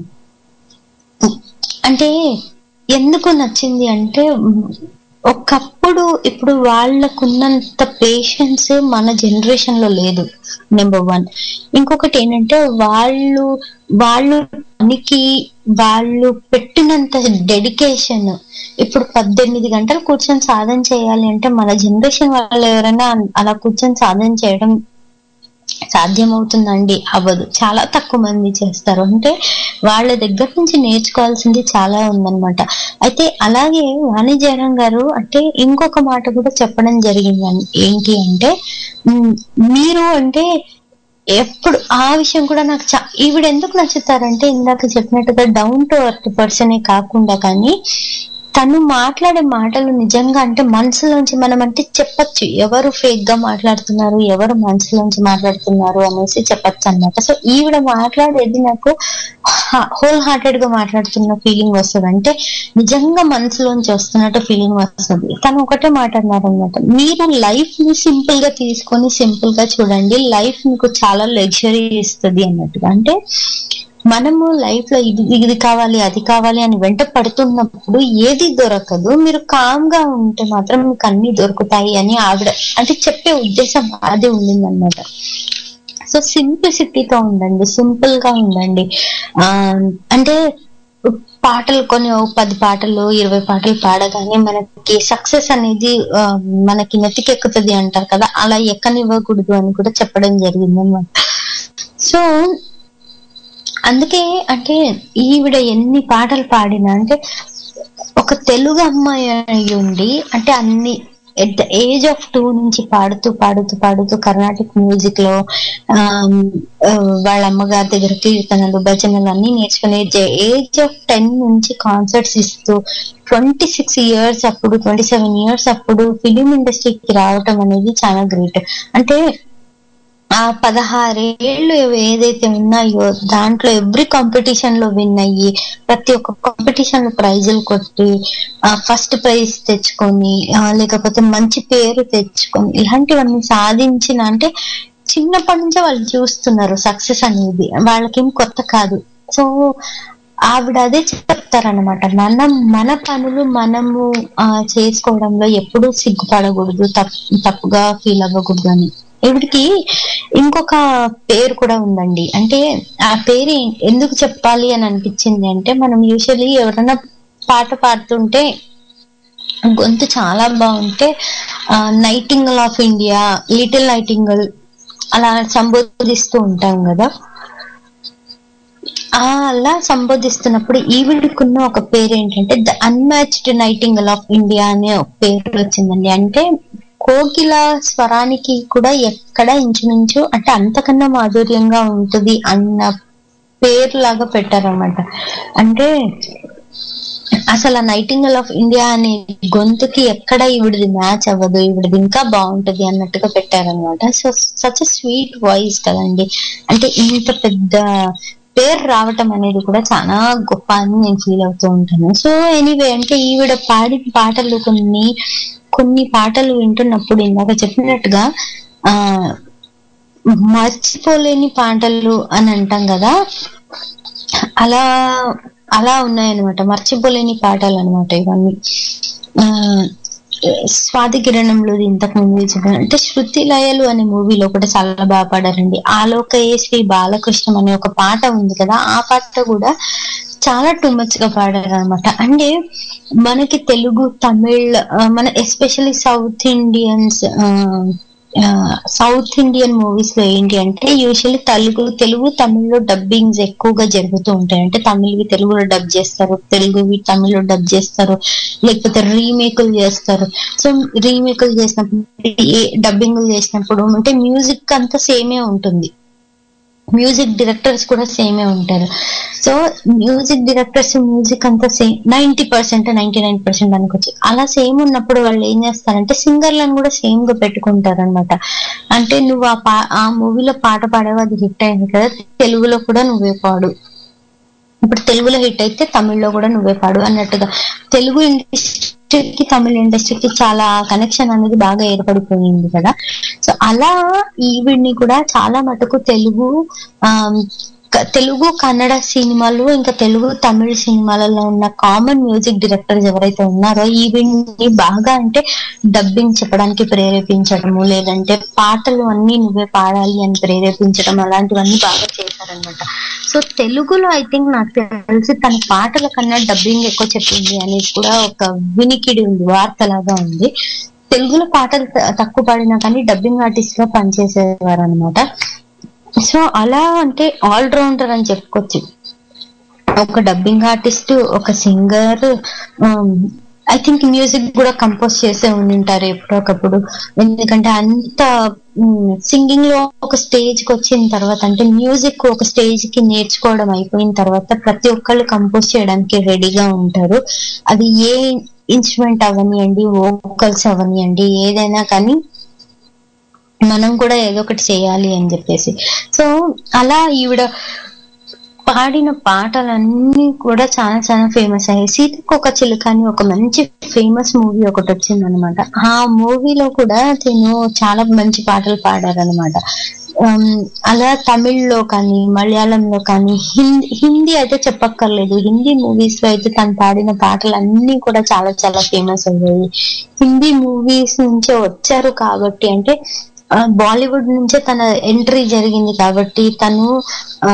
అంటే ఎందుకు నచ్చింది అంటే ఉమ్, ఒకప్పుడు ఇప్పుడు వాళ్ళకున్నంత పేషెన్స్ మన జనరేషన్ లో లేదు నెంబర్ వన్ ఇంకొకటి ఏంటంటే వాళ్ళు వాళ్ళు పనికి వాళ్ళు పెట్టినంత డెడికేషన్ ఇప్పుడు పద్దెనిమిది గంటలు కూర్చొని సాధన చేయాలి అంటే మన జనరేషన్ వాళ్ళు ఎవరైనా అలా కూర్చొని సాధన చేయడం సాధ్యమవుతుందండి అవ్వదు చాలా తక్కువ మంది చేస్తారు అంటే వాళ్ళ దగ్గర నుంచి నేర్చుకోవాల్సింది చాలా ఉందన్నమాట అయితే అలాగే వాణి జయరాం గారు అంటే ఇంకొక మాట కూడా చెప్పడం జరిగింది ఏంటి అంటే ఉమ్, మీరు అంటే ఎప్పుడు ఆ విషయం కూడా నాకు చా ఈవిడ ఎందుకు నచ్చుతారంటే ఇందాక చెప్పినట్టుగా డౌన్ టు అర్త్ పర్సనే కాకుండా కానీ తను మాట్లాడే మాటలు నిజంగా అంటే మనసులోంచి మనం అంటే చెప్పొచ్చు ఎవరు ఫేక్ గా మాట్లాడుతున్నారు ఎవరు మనసులోంచి మాట్లాడుతున్నారు అనేసి చెప్పొచ్చు అన్నమాట సో ఈవిడ మాట్లాడేది నాకు హోల్ హార్టెడ్ గా మాట్లాడుతున్న ఫీలింగ్ వస్తుంది అంటే నిజంగా మనసులోంచి వస్తున్నట్టు ఫీలింగ్ వస్తుంది తను ఒకటే మాట అన్నారనమాట మీరు లైఫ్ ని సింపుల్ గా తీసుకొని సింపుల్ గా చూడండి లైఫ్ మీకు చాలా లగ్జరీ ఇస్తుంది అన్నట్టుగా అంటే మనము లైఫ్ లో ఇది ఇది కావాలి అది కావాలి అని వెంట పడుతున్నప్పుడు ఏది దొరకదు మీరు కామ్ గా ఉంటే మాత్రం మీకు అన్ని దొరుకుతాయి అని ఆవిడ అంటే చెప్పే ఉద్దేశం అది ఉండిందన్నమాట సో సింప్లిసిటీతో ఉండండి సింపుల్ గా ఉండండి ఆ అంటే పాటలు కొన్ని ఓ పది పాటలు ఇరవై పాటలు పాడగానే మనకి సక్సెస్ అనేది ఆ, మనకి నెత్తికెక్కుతుంది అంటారు కదా అలా ఎక్కనివ్వకూడదు అని కూడా చెప్పడం జరిగింది అన్నమాట సో అందుకే అంటే ఈవిడ ఎన్ని పాటలు పాడినా అంటే ఒక తెలుగు అమ్మాయి అయి ఉండి అంటే అన్ని at the age of two నుంచి పాడుతూ పాడుతూ పాడుతూ కర్ణాటిక్ మ్యూజిక్ లో ఆమ్, ఆ, వాళ్ళ అమ్మగారి దగ్గర కీర్తనలు భజనలు అన్ని నేర్చుకునే ఏజ్ ఆఫ్ టెన్ నుంచి కాన్సర్ట్స్ ఇస్తూ ట్వంటీ సిక్స్ ఇయర్స్ అప్పుడు ట్వంటీ సెవెన్ ఇయర్స్ అప్పుడు ఫిలిం ఇండస్ట్రీకి రావటం అనేది చాలా గ్రేట్ అంటే ఆ పదహారేళ్ళు ఏదైతే ఉన్నాయో దాంట్లో ఎవ్రీ కాంపిటీషన్ లో విన్ అయ్యి ప్రతి ఒక్క కాంపిటీషన్ లో ప్రైజులు కొట్టి ఫస్ట్ ప్రైజ్ తెచ్చుకొని ఆ, లేకపోతే మంచి పేరు తెచ్చుకొని ఇలాంటివన్నీ సాధించిన అంటే చిన్నప్పటి నుంచే వాళ్ళు చూస్తున్నారు సక్సెస్ అనేది వాళ్ళకేం కొత్త కాదు సో ఆవిడ అదే చెప్తారనమాట మనం మన పనులు మనము ఆ, చేసుకోవడంలో ఎప్పుడూ సిగ్గుపడకూడదు తప్పు తప్పుగా ఫీల్ అవ్వకూడదు అని ఈవిడికి ఇంకొక పేరు కూడా ఉందండి అంటే ఆ పేరు ఏ- ఎందుకు చెప్పాలి అని అనిపించింది అంటే మనం యూజువల్లీ ఎవరైనా పాట పాడుతుంటే గొంతు చాలా బాగుంటే nightingale of India little nightingale అలా సంబోధిస్తూ ఉంటాం కదా ఆ అలా సంబోధిస్తున్నప్పుడు ఈవిడకున్న ఒక పేరు ఏంటంటే the unmatched nightingale of India అనే ఒక పేరు వచ్చిందండి అంటే కోకిల స్వరానికి కూడా ఎక్కడ ఇంచుమించు అంటే అంతకన్నా మాధుర్యంగా ఉంటుంది అన్న పేరు లాగా పెట్టారన్నమాట అంటే అసలు ఆ నైటింగల్ ఆఫ్ ఇండియా అనే గొంతుకి ఎక్కడ ఈవిడిది మ్యాచ్ అవ్వదు ఈవిడిది ఇంకా బాగుంటది అన్నట్టుగా పెట్టారనమాట సో సచ్ స్వీట్ వాయిస్ కదండి అంటే ఇంత పెద్ద పేరు రావటం అనేది కూడా చాలా గొప్ప అని నేను ఫీల్ అవుతూ ఉంటాను సో ఎనీవే అంటే ఈవిడ పాడిన పాటలు కొన్ని కొన్ని పాటలు వింటున్నప్పుడు ఇందాక చెప్పినట్టుగా ఆ మర్చిపోలేని పాటలు అని అంటాం కదా అలా అలా ఉన్నాయన్నమాట మర్చిపోలేని పాటలు అనమాట ఇవన్నీ ఆ స్వాతి కిరణంలో ఇంతకు ముందు చెప్పిన అంటే శృతి లయలు అనే మూవీలో కూడా చాలా బాగా పాడారండి ఆలోకయే శ్రీ బాలకృష్ణం అనే ఒక పాట ఉంది కదా ఆ పాట కూడా చాలా టూ మచ్ గా పాడారు అనమాట అంటే మనకి తెలుగు తమిళ్ ఆ, మన especially South Indians South Indian movies లో ఏంటి అంటే యూజువల్లీ తెలుగు తెలుగు తమిళ్లో డబ్బింగ్స్ ఎక్కువగా జరుగుతూ ఉంటాయి అంటే తమిళ్వి తెలుగులో డబ్ చేస్తారు తెలుగువి తమిళ్లో డబ్ చేస్తారు లేకపోతే రీమేకులు చేస్తారు సో రీమేకులు చేసినప్పుడు డబ్బింగ్ చేసినప్పుడు అంటే మ్యూజిక్ అంతా సేమే ఉంటుంది మ్యూజిక్ డైరెక్టర్స్ కూడా సేమే ఉంటారు సో మ్యూజిక్ డైరెక్టర్స్ మ్యూజిక్ అంతా same ninety percent ninety nine percent అనుకోవచ్చు అలా సేమ్ ఉన్నప్పుడు వాళ్ళు ఏం చేస్తారంటే సింగర్లను కూడా సేమ్ గా పెట్టుకుంటారు అనమాట అంటే నువ్వు ఆ పా ఆ మూవీలో పాట పాడేవి అది హిట్ అయింది కదా తెలుగులో కూడా నువ్వే పాడు ఇప్పుడు తెలుగులో హిట్ అయితే తమిళ్లో కూడా నువ్వే పాడు అన్నట్టుగా తెలుగు ఇండస్ట్రీకి తమిళ ఇండస్ట్రీకి చాలా కనెక్షన్ అనేది బాగా ఏర్పడిపోయింది కదా సో అలా ఈవిడ్ని కూడా చాలా మటుకు తెలుగు ఆమ్, క- తెలుగు కన్నడ సినిమాలు ఇంకా తెలుగు తమిళ సినిమాలలో ఉన్న కామన్ మ్యూజిక్ డైరెక్టర్స్ ఎవరైతే ఉన్నారో ఈవిడ్ని బాగా అంటే డబ్బింగ్ చెప్పడానికి ప్రేరేపించడము లేదంటే పాటలు అన్ని నువ్వే పాడాలి అని ప్రేరేపించడం అలాంటివన్నీ బాగా చేశారనమాట సో తెలుగులో ఐ థింక్ నాకు తెలిసి తన పాటల కన్నా డబ్బింగ్ ఎక్కువ చెప్పింది అనేది కూడా ఒక వినికిడి ఉంది వార్తలాగా ఉంది తెలుగులో పాటలు త- తక్కువ పాడినా కానీ డబ్బింగ్ ఆర్టిస్ట్ గా పనిచేసేవారు అనమాట సో అలా అంటే ఆల్ రౌండర్ అని చెప్పుకోవచ్చు ఒక డబ్బింగ్ ఆర్టిస్ట్ ఒక సింగర్ ఐ థింక్ మ్యూజిక్ కూడా కంపోజ్ చేసే ఉంటారు ఎప్పుడొకప్పుడు ఎందుకంటే అంత సింగింగ్ లో ఒక స్టేజ్ కి వచ్చిన తర్వాత అంటే మ్యూజిక్ ఒక స్టేజ్ కి నేర్చుకోవడం అయిపోయిన తర్వాత ప్రతి ఒక్కళ్ళు కంపోజ్ చేయడానికి రెడీగా ఉంటారు అది ఏ ఇన్స్ట్రుమెంట్ అవనియండి వోకల్స్ అవనియండి ఏదైనా కానీ మనం కూడా ఏదో ఒకటి చేయాలి అని చెప్పేసి సో అలా ఈవిడ పాడిన పాటలన్నీ కూడా చాలా చాలా ఫేమస్ అయ్యాయి సీతకు ఒక చిలుక అని ఒక మంచి ఫేమస్ మూవీ ఒకటి వచ్చింది అనమాట ఆ మూవీలో కూడా తిను చాలా మంచి పాటలు పాడారనమాట అలా తమిళ్లో కానీ మలయాళంలో కానీ హిందీ హిందీ అయితే చెప్పక్కర్లేదు హిందీ మూవీస్ లో అయితే తను పాడిన పాటలు అన్ని కూడా చాలా చాలా ఫేమస్ అయ్యాయి హిందీ మూవీస్ నుంచే వచ్చారు కాబట్టి అంటే ఆ, బాలీవుడ్ నుంచే తన ఎంట్రీ జరిగింది కాబట్టి తను ఆ,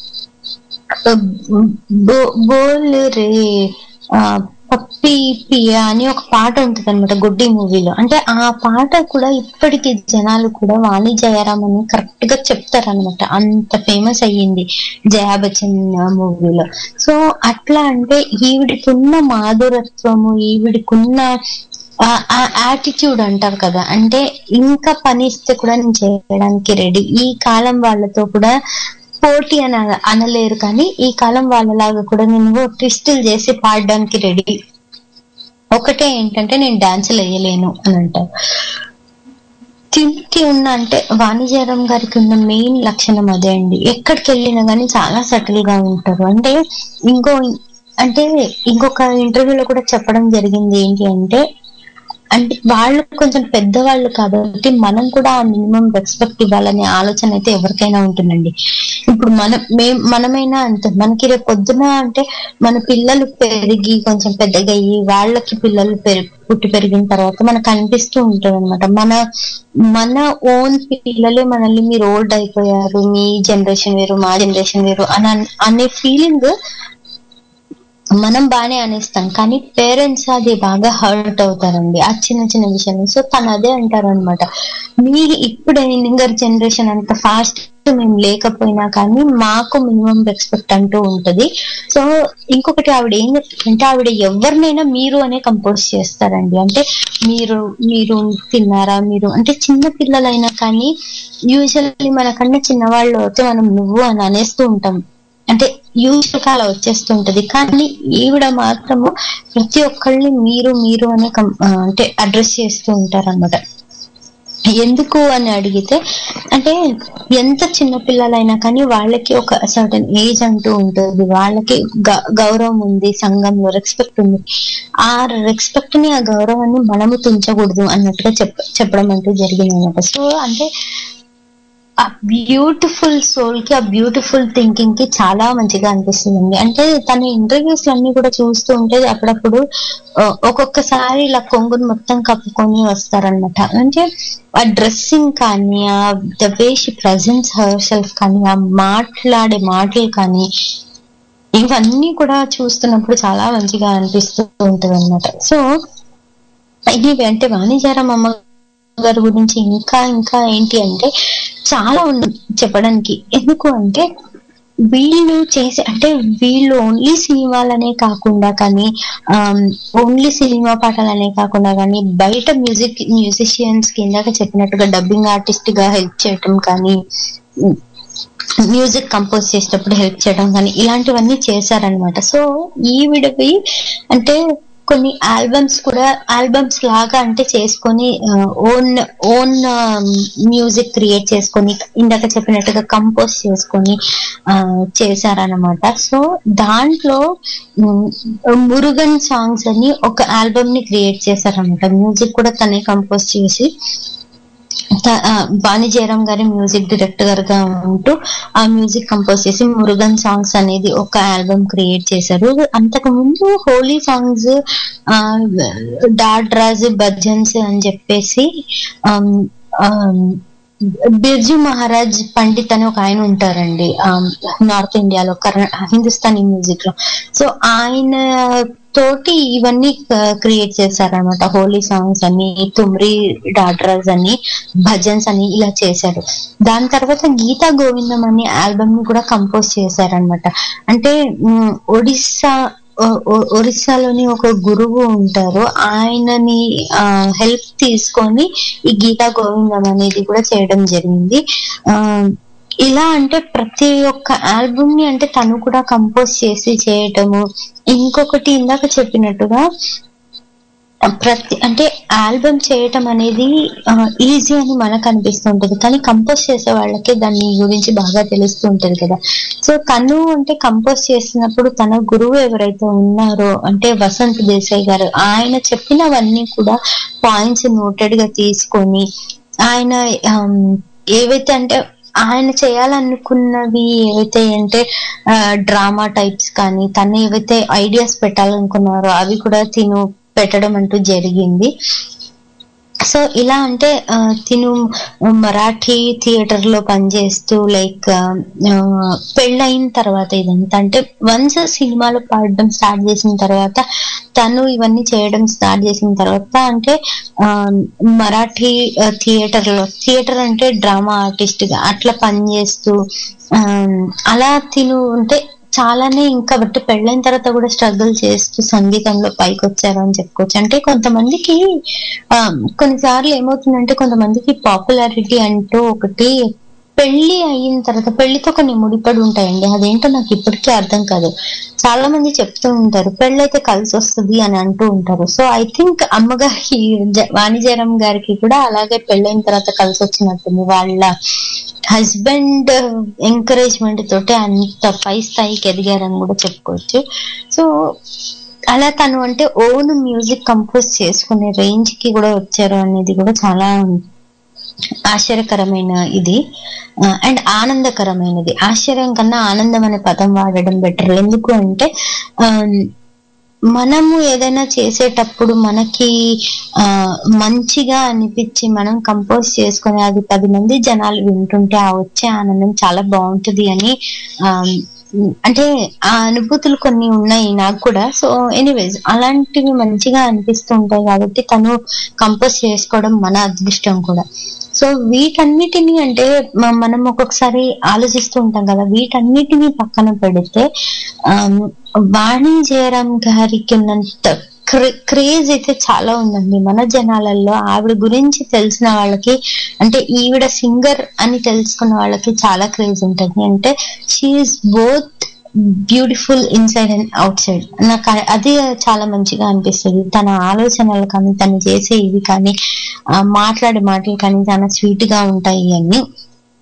బో- బోల్ రే ఆ, పప్పి పియా అని ఒక పాట ఉంటుంది అనమాట గుడ్డి మూవీలో అంటే ఆ పాట కూడా ఇప్పటికి జనాలు కూడా వాణి జయరాం అని కరెక్ట్ గా చెప్తారనమాట అంత ఫేమస్ అయ్యింది జయా బచ్చన్ మూవీలో సో అట్లా అంటే ఈవిడికున్న మాధురత్వము ఈవిడికున్న యాటిట్యూడ్ అంటారు కదా అంటే ఇంకా పని ఇస్తే కూడా నేను చేయడానికి రెడీ ఈ కాలం వాళ్ళతో కూడా పోటీ అని అన- అనలేరు కానీ ఈ కాలం వాళ్ళలాగా కూడా నేను ట్విస్టులు చేసి పాడడానికి రెడీ ఒకటే ఏంటంటే నేను డాన్సులు వేయలేను అని అంటారు తింకి ఉన్న అంటే వాణిజ్యరం గారికి ఉన్న మెయిన్ లక్షణం అదే అండి ఎక్కడికి వెళ్ళినా కానీ చాలా సటిల్ గా ఉంటారు అంటే ఇంకో అంటే ఇంకొక ఇంటర్వ్యూలో కూడా చెప్పడం జరిగింది ఏంటి అంటే అంటే వాళ్ళు కొంచెం పెద్దవాళ్ళు కాబట్టి మనం కూడా ఆ మినిమం రెస్పెక్ట్ ఇవ్వాలనే ఆలోచన అయితే ఎవరికైనా ఉంటుందండి ఇప్పుడు మనం మేం మనమైనా అంతే మనకి రేపు పొద్దున అంటే మన పిల్లలు పెరిగి కొంచెం పెద్దగా అయ్యి వాళ్ళకి పిల్లలు పెరి పుట్టి పెరిగిన తర్వాత మనకు అనిపిస్తూ ఉంటుంది అనమాట మన మన ఓన్ పిల్లలే మనల్ని మీరు ఓల్డ్ అయిపోయారు మీ జనరేషన్ వేరు మా జనరేషన్ వేరు అని అన్- అనే ఫీలింగ్ మనం బానే అనేస్తాం కానీ పేరెంట్స్ అది బాగా హర్ట్ అవుతారండి ఆ చిన్న చిన్న విషయాలు సో తను అదే అంటారు అనమాట మీ ఇప్పుడు యంగర్ జనరేషన్ అంత ఫాస్ట్ మేము లేకపోయినా కానీ మాకు మినిమం రెస్పెక్ట్ అంటూ ఉంటది సో ఇంకొకటి ఆవిడ ఏం చెప్తుందంటే ఆవిడ ఎవరినైనా మీరు అనే కంపోజ్ చేస్తారండి అంటే మీరు మీరు తిన్నారా మీరు అంటే చిన్న పిల్లలైనా కానీ యూజువల్లీ మనకన్నా చిన్నవాళ్ళు అయితే మనం నువ్వు అని అనేస్తూ ఉంటాం అంటే యూజువల్ గా అలా వచ్చేస్తుంటది కానీ ఈవిడ మాత్రము ప్రతి ఒక్కళ్ళని మీరు మీరు అనే కం- ఆ, అంటే అడ్రస్ చేస్తూ ఉంటారు అనమాట ఎందుకు అని అడిగితే అంటే ఎంత చిన్న పిల్లలైనా కానీ వాళ్ళకి ఒక సర్టన్ ఏజ్ అంటూ ఉంటుంది వాళ్ళకి గ- గౌరవం ఉంది సంఘంలో రెస్పెక్ట్ ఉంది ఆ రెస్పెక్ట్ ని ఆ గౌరవాన్ని మనము తుంచకూడదు అన్నట్టుగా చెప్ప చెప్పడం అంటూ జరిగింది అనమాట సో అంటే ఆ బ్యూటిఫుల్ సోల్ కి ఆ బ్యూటిఫుల్ థింకింగ్ కి చాలా మంచిగా అనిపిస్తుంది అంటే తన ఇంటర్వ్యూస్ అన్ని కూడా చూస్తూ ఉంటే అప్పుడప్పుడు ఆ, ఒక్కొక్కసారి ఇలా కొంగుని మొత్తం కప్పుకొని వస్తారనమాట అంటే ఆ డ్రెస్సింగ్ కానీ ఆ the way she presents herself కానీ ఆ మాట్లాడే మాటలు కానీ ఇవన్నీ కూడా చూస్తున్నప్పుడు చాలా మంచిగా అనిపిస్తూ ఉంటది అనమాట సో ఇవి అంటే వాణిజ్యారం అమ్మ గారి గురించి ఇంకా ఇంకా ఏంటి అంటే చాలా ఉంది చెప్పడానికి ఎందుకు అంటే వీళ్ళు చేసే అంటే వీళ్ళు ఓన్లీ సినిమాలనే కాకుండా కానీ ఓన్లీ సినిమా పాటలనే కాకుండా కానీ బయట మ్యూజిక్ మ్యూజిషియన్స్ కి ఇందాక చెప్పినట్టుగా డబ్బింగ్ ఆర్టిస్ట్ గా హెల్ప్ చేయటం కానీ మ్యూజిక్ కంపోజ్ చేసేటప్పుడు హెల్ప్ చేయడం కానీ ఇలాంటివన్నీ చేశారనమాట సో ఈవిడవి అంటే కొన్ని ఆల్బమ్స్ కూడా ఆల్బమ్స్ లాగా అంటే చేసుకొని ఓన్ ఓన్ మ్యూజిక్ క్రియేట్ చేసుకొని ఇందాక చెప్పినట్టుగా కంపోజ్ చేసుకొని ఆ, చేశారనమాట సో దాంట్లో ఉమ్, మురుగన్ సాంగ్స్ అని ఒక ఆల్బమ్ ని క్రియేట్ చేశారనమాట మ్యూజిక్ కూడా తనే కంపోజ్ చేసి త- ఆ, బాని జయరాం గారి మ్యూజిక్ డైరెక్టర్ గా ఉంటూ ఆ మ్యూజిక్ కంపోజ్ చేసి మురుగన్ సాంగ్స్ అనేది ఒక ఆల్బమ్ క్రియేట్ చేశారు అంతకు ముందు హోలీ సాంగ్స్ డాడ్ రాజ్ భజన్స్ అని చెప్పేసి ఆమ్, ఆమ్, బిర్జు మహారాజ్ పండిత్ అని ఒక ఆయన ఉంటారండి నార్త్ ఇండియాలో కర్ణ హిందుస్థానీ మ్యూజిక్ లో సో ఆయన తోటి ఇవన్నీ క్రియేట్ చేశారనమాట హోలీ సాంగ్స్ అని తుమ్రి డాడ్రస్ అని భజన్స్ అని ఇలా చేశారు దాని తర్వాత గీతా గోవిందం అనే ఆల్బమ్ ని కూడా కంపోజ్ చేశారనమాట అంటే ఉమ్, ఒడిస్సా ఒ- ఒ- ఒరిస్సాలోని ఒక గురువు ఉంటారు ఆయనని హెల్ప్ తీసుకొని ఈ గీతా గోవిందం అనేది కూడా చేయడం జరిగింది ఆ ఇలా అంటే ప్రతి ఒక్క ఆల్బమ్ ని అంటే తను కూడా కంపోజ్ చేసి చేయటము ఇంకొకటి ఇందాక చెప్పినట్టుగా ప్రతి అంటే ఆల్బమ్ చేయటం అనేది ఈజీ అని మనకు అనిపిస్తుంటది కానీ కంపోజ్ చేసే వాళ్ళకి దాని గురించి బాగా తెలుస్తూ ఉంటది కదా సో తను అంటే కంపోజ్ చేసినప్పుడు తన గురువు ఎవరైతే ఉన్నారో అంటే వసంత్ దేశాయ్ గారు ఆయన చెప్పినవన్నీ కూడా పాయింట్స్ నోటెడ్ గా తీసుకొని ఆయన ఆమ్, ఏవైతే అంటే ఆయన చేయాలనుకున్నవి ఏవైతే అంటే డ్రామా టైప్స్ కానీ తను ఏవైతే ఐడియాస్ పెట్టాలనుకున్నారో అవి కూడా తిను పెట్టడం అంటూ జరిగింది సో ఇలా అంటే ఆ, తిను మరాఠీ థియేటర్ లో పనిచేస్తూ లైక్ పెళ్ళయిన తర్వాత ఇదంతా అంటే వన్స్ సినిమాలో పాడడం స్టార్ట్ చేసిన తర్వాత తను ఇవన్నీ చేయడం స్టార్ట్ చేసిన తర్వాత అంటే ఆ, మరాఠీ థియేటర్ లో థియేటర్ అంటే డ్రామా ఆర్టిస్ట్ గా అట్లా పనిచేస్తూ ఆ, అలా తిను అంటే చాలానే ఇంకా బట్టి పెళ్ళైన తర్వాత కూడా స్ట్రగుల్ చేస్తూ సంగీతంలో పైకి వచ్చారు అని చెప్పుకోవచ్చు అంటే కొంతమందికి ఆ, కొన్నిసార్లు ఏమవుతుందంటే కొంతమందికి పాపులారిటీ అంటూ ఒకటి పెళ్లి అయిన తర్వాత పెళ్లితో కొన్ని ముడిపడి ఉంటాయండి అదేంటో నాకు ఇప్పటికీ అర్థం కాదు చాలా మంది చెప్తూ ఉంటారు పెళ్ళైతే కలిసి వస్తుంది అని అంటూ ఉంటారు సో ఐ థింక్ అమ్మగారికి జ- వాణిజ్యరం గారికి కూడా అలాగే పెళ్ళైన తర్వాత కలిసి వచ్చినట్టుంది వాళ్ళ హస్బెండ్ ఎంకరేజ్మెంట్ తోటి అంత పై స్థాయికి ఎదిగారని కూడా చెప్పుకోవచ్చు సో అలా తను అంటే ఓన్ మ్యూజిక్ కంపోజ్ చేసుకునే రేంజ్ కి కూడా వచ్చారు అనేది కూడా చాలా ఆశ్చర్యకరమైన ఇది అండ్ ఆనందకరమైనది ఆశ్చర్యం కన్నా ఆనందం అనే పదం వాడడం బెటర్ ఎందుకు అంటే ఆ, మనము ఏదైనా చేసేటప్పుడు మనకి ఆ మంచిగా అనిపించి మనం కంపోజ్ చేసుకొని అది పది మంది జనాలు వింటుంటే ఆ వచ్చే ఆనందం చాలా బాగుంటుంది అని ఆ, అంటే ఆ అనుభూతులు కొన్ని ఉన్నాయి నాకు కూడా సో ఎనీవేస్ అలాంటివి మంచిగా అనిపిస్తూ ఉంటాయి కాబట్టి తను కంపోజ్ చేసుకోవడం మన అదృష్టం కూడా సో వీటన్నిటిని అంటే మ- మనం ఒక్కొక్కసారి ఆలోచిస్తూ ఉంటాం కదా వీటన్నిటిని పక్కన పెడితే ఆమ్, వాణి జయరాం గారికి ఉన్నంత క్రేజ్ అయితే చాలా ఉందండి మన జనాలలో ఆవిడ గురించి తెలిసిన వాళ్ళకి అంటే ఈవిడ సింగర్ అని తెలుసుకున్న వాళ్ళకి చాలా క్రేజ్ ఉంటుంది అంటే she's both beautiful inside and outside నాకు అ- అది చాలా మంచిగా అనిపిస్తుంది తన ఆలోచనలు కానీ తను చేసే ఇవి కానీ ఆ, మాట్లాడే మాటలు కానీ చాలా స్వీట్ గా ఉంటాయి అన్ని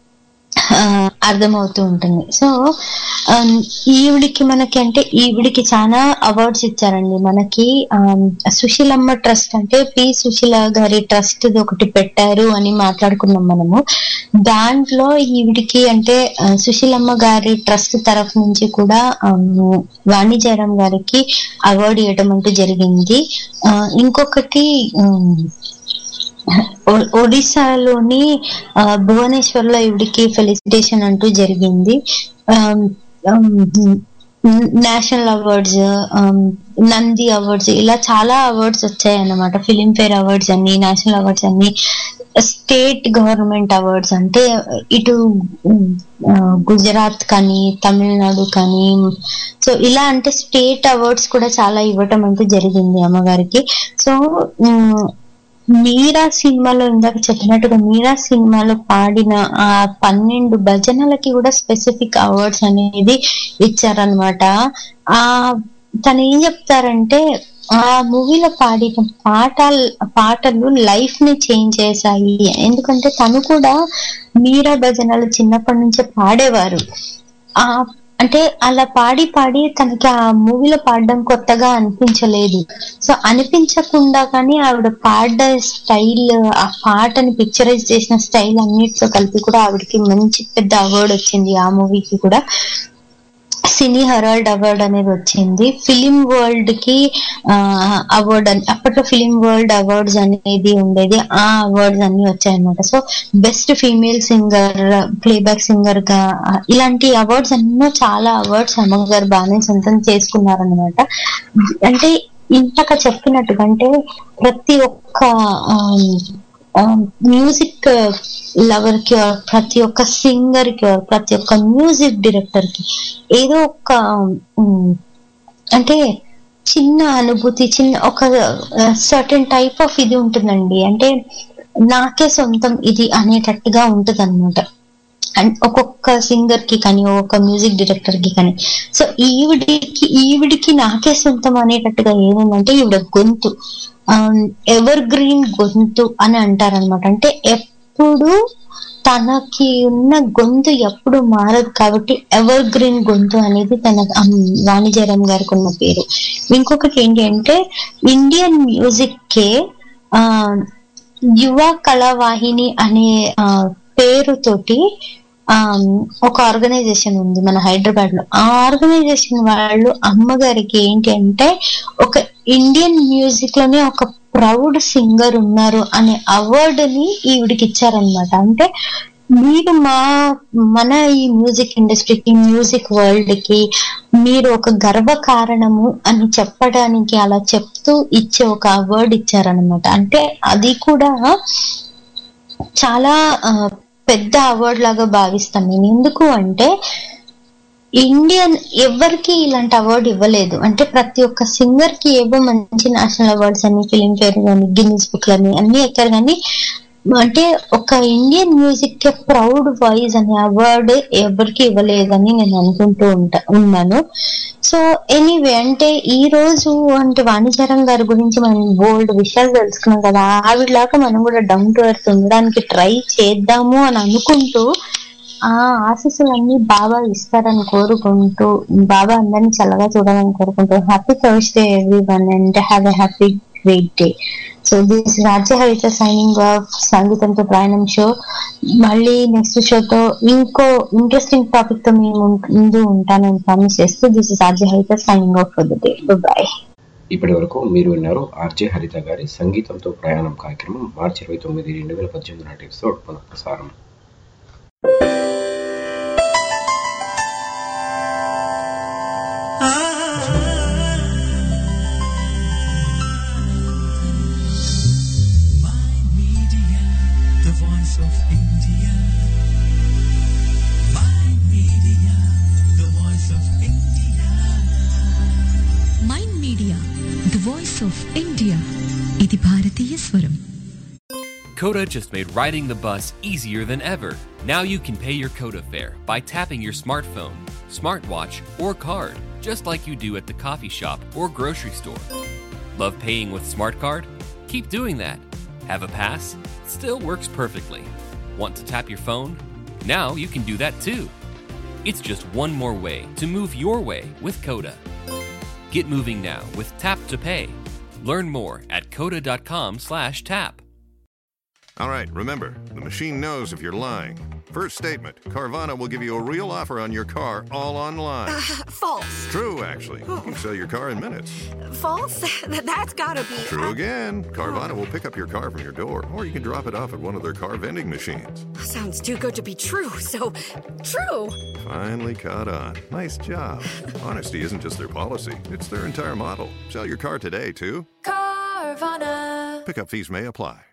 ఆ, అర్థమవుతూ ఉంటుంది సో ఆమ్, ఈవిడికి మనకి అంటే ఈవిడికి చాలా అవార్డ్స్ ఇచ్చారండి మనకి ఆమ్, సుశీలమ్మ ట్రస్ట్ అంటే పి సుశీల గారి ట్రస్ట్ ఒకటి పెట్టారు అని మాట్లాడుకున్నాం మనము దాంట్లో ఈవిడికి అంటే ఆ, సుశీలమ్మ గారి ట్రస్ట్ తరఫు నుంచి కూడా ఆమ్, వాణి జయరాం గారికి అవార్డు ఇవ్వడం అంటూ జరిగింది ఆ, ఇంకొకటి ఆమ్, ఒ- ఒడిశాలోని ఆ, భువనేశ్వర్ లో ఈవిడికి ఫెలిసిటేషన్ అంటూ జరిగింది ఆమ్, ఆమ్, నేషనల్ అవార్డ్స్ ఆమ్, నంది అవార్డ్స్ ఇలా చాలా అవార్డ్స్ వచ్చాయి అన్నమాట ఫిలింఫేర్ అవార్డ్స్ అన్ని నేషనల్ అవార్డ్స్ అన్ని స్టేట్ గవర్నమెంట్ అవార్డ్స్ అంటే ఇటు ఉమ్, ఆ, గుజరాత్ కానీ తమిళనాడు కానీ సో ఇలా అంటే స్టేట్ అవార్డ్స్ కూడా చాలా ఇవ్వటం అంటూ జరిగింది అమ్మగారికి సో ఉమ్, మీరా సినిమాలో ఇందాక చెప్పినట్టుగా మీరా సినిమాలో పాడిన ఆ పన్నెండు భజనలకి కూడా స్పెసిఫిక్ అవార్డ్స్ అనేది ఇచ్చారనమాట ఆ తను ఏం చెప్తారంటే ఆ మూవీలో పాడిన పాట పాటలు లైఫ్ ని చేంజ్ చేశాయి ఎందుకంటే తను కూడా మీరా భజనలు చిన్నప్పటి నుంచే పాడేవారు ఆ అంటే అలా పాడి పాడి తనకి ఆ మూవీలో పాడడం కొత్తగా అనిపించలేదు సో అనిపించకుండా కానీ ఆవిడ పాడే స్టైల్ ఆ పాటని పిక్చరైజ్ చేసిన స్టైల్ అన్నిటితో కలిపి కూడా ఆవిడకి మంచి పెద్ద అవార్డు వచ్చింది ఆ మూవీకి కూడా సినీ హెరాల్డ్ అవార్డ్ అనేది వచ్చింది ఫిలిం వరల్డ్ కి అవార్డ్ అని అప్పట్లో ఫిలిం వరల్డ్ అవార్డ్స్ అనేది ఉండేది ఆ అవార్డ్స్ అన్ని వచ్చాయన్నమాట so best female singer playback singer గా ఆ, ఇలాంటి అవార్డ్స్ ఎన్నో చాలా అవార్డ్స్ అమ్మగారు బాగానే సొంతం చేసుకున్నారనమాట అంటే ఇంతక చెప్పినట్టుగా అంటే ప్రతి ఒక్క మ్యూజిక్ లవర్ కి or ప్రతి ఒక్క సింగర్ కి or ప్రతి ఒక్క మ్యూజిక్ డైరెక్టర్ కి ఏదో ఒక ఉమ్, అంటే చిన్న అనుభూతి చిన్న ఒక సర్టెన్ టైప్ ఆఫ్ ఇది ఉంటుందండి అంటే నాకే సొంతం ఇది అనేటట్టుగా ఉంటది అనమాట అండ్ ఒక్కొక్క సింగర్ కి కానీ ఒక్కొక్క మ్యూజిక్ డైరెక్టర్ కి కానీ సో ఈవిడికి ఈవిడికి నాకే సొంతం అనేటట్టుగా ఏముందంటే ఈవిడ గొంతు ఎవర్ గ్రీన్ గొంతు అని అంటారనమాట అంటే ఎప్పుడు తనకి ఉన్న గొంతు ఎప్పుడు మారదు కాబట్టి ఎవర్ గ్రీన్ గొంతు అనేది తన అమ్, వాణి జయరాం గారికి ఉన్న పేరు ఇంకొకటి ఏంటి అంటే ఇండియన్ మ్యూజిక్ కే ఆ యువ కళావాహిని అనే ఆ, పేరుతోటి ఆ, ఒక ఆర్గనైజేషన్ ఉంది మన హైదరాబాద్ లో ఆ ఆర్గనైజేషన్ వాళ్ళు అమ్మగారికి ఏంటి అంటే ఒక ఇండియన్ మ్యూజిక్ లోనే ఒక ప్రౌడ్ సింగర్ ఉన్నారు అనే అవార్డు ని ఈవిడికి ఇచ్చారనమాట అంటే మీరు మా మన ఈ మ్యూజిక్ ఇండస్ట్రీకి మ్యూజిక్ వరల్డ్ కి మీరు ఒక గర్వ కారణము అని చెప్పడానికి అలా చెప్తూ ఇచ్చే ఒక అవార్డు ఇచ్చారనమాట అంటే అది కూడా చాలా ఆ, పెద్ద అవార్డు లాగా భావిస్తాను నేను ఎందుకు అంటే ఇండియన్ ఎవరికి ఇలాంటి అవార్డు ఇవ్వలేదు అంటే ప్రతి ఒక్క సింగర్ కి ఏవో మంచి నేషనల్ అవార్డ్స్ అని ఫిలిం ఫేర్ కానీ గిన్నీస్ బుక్ అని అన్ని ఎక్కారు కానీ అంటే ఒక ఇండియన్ మ్యూజిక్ కి ప్రౌడ్ వాయిస్ అనే అవార్డు ఎవరికి ఇవ్వలేదని నేను అనుకుంటూ ఉంటా ఉన్నాను సో ఎనీవే అంటే ఈ రోజు అంటే వాణిజ్యరం గారి గురించి మనం బోల్డ్ విషయాలు తెలుసుకున్నాం కదా ఆవిడలాగా మనం కూడా డౌన్ టు ఎర్త్ ఉండడానికి ట్రై చేద్దాము అని అనుకుంటూ ఆ ఆశీస్సులన్నీ బాబా ఇస్తారని కోరుకుంటూ బాబా అందరినీ చల్లగా చూడాలని కోరుకుంటూ happy Thursday everyone and have a happy great day so this RJ Haritha signing of సంగీతంతో ప్రయాణం షో మళ్ళీ నెక్స్ట్ షోతో ఇంకో ఇంట్రెస్టింగ్ టాపిక్ తో మేము ముందు ఉంటానని ప్రామిస్ చేస్తూ this is RJ Haritha signing off for the day bye ఇప్పటి వరకు మీరు విన్నారు ఆర్జే హరిత గారి సంగీతంతో ప్రయాణం కార్యక్రమం మార్చి ఇరవై తొమ్మిది రెండు వేల పద్దెనిమిది నాటి ఎపిసోడ్ పునఃప్రసారం Media, the voice of India. My media, the voice of India. Mind media the voice of India ఇది భారతీయ స్వరం Coda just made riding the bus easier than ever. Now you can pay your Coda fare by tapping your smartphone, smartwatch, or card, just like you do at the coffee shop or grocery store. Love paying with Smart Card? Keep doing that. Have a pass? Still works perfectly. Want to tap your phone? Now you can do that too. It's just one more way to move your way with Coda. Get moving now with Tap to Pay. Learn more at coda.com/tap. All right, remember, the machine knows if you're lying. First statement Carvana will give you a real offer on your car all online. Uh, false. True, actually. You can sell your car in minutes. False? Th- That's gotta be. True again. Carvana will pick up your car from your door, or you can drop it off at one of their car vending machines. Sounds too good to be true, so true. Finally caught on. Nice job. Honesty isn't just their policy, it's their entire model. Sell your car today, too. Carvana. Pickup fees may apply.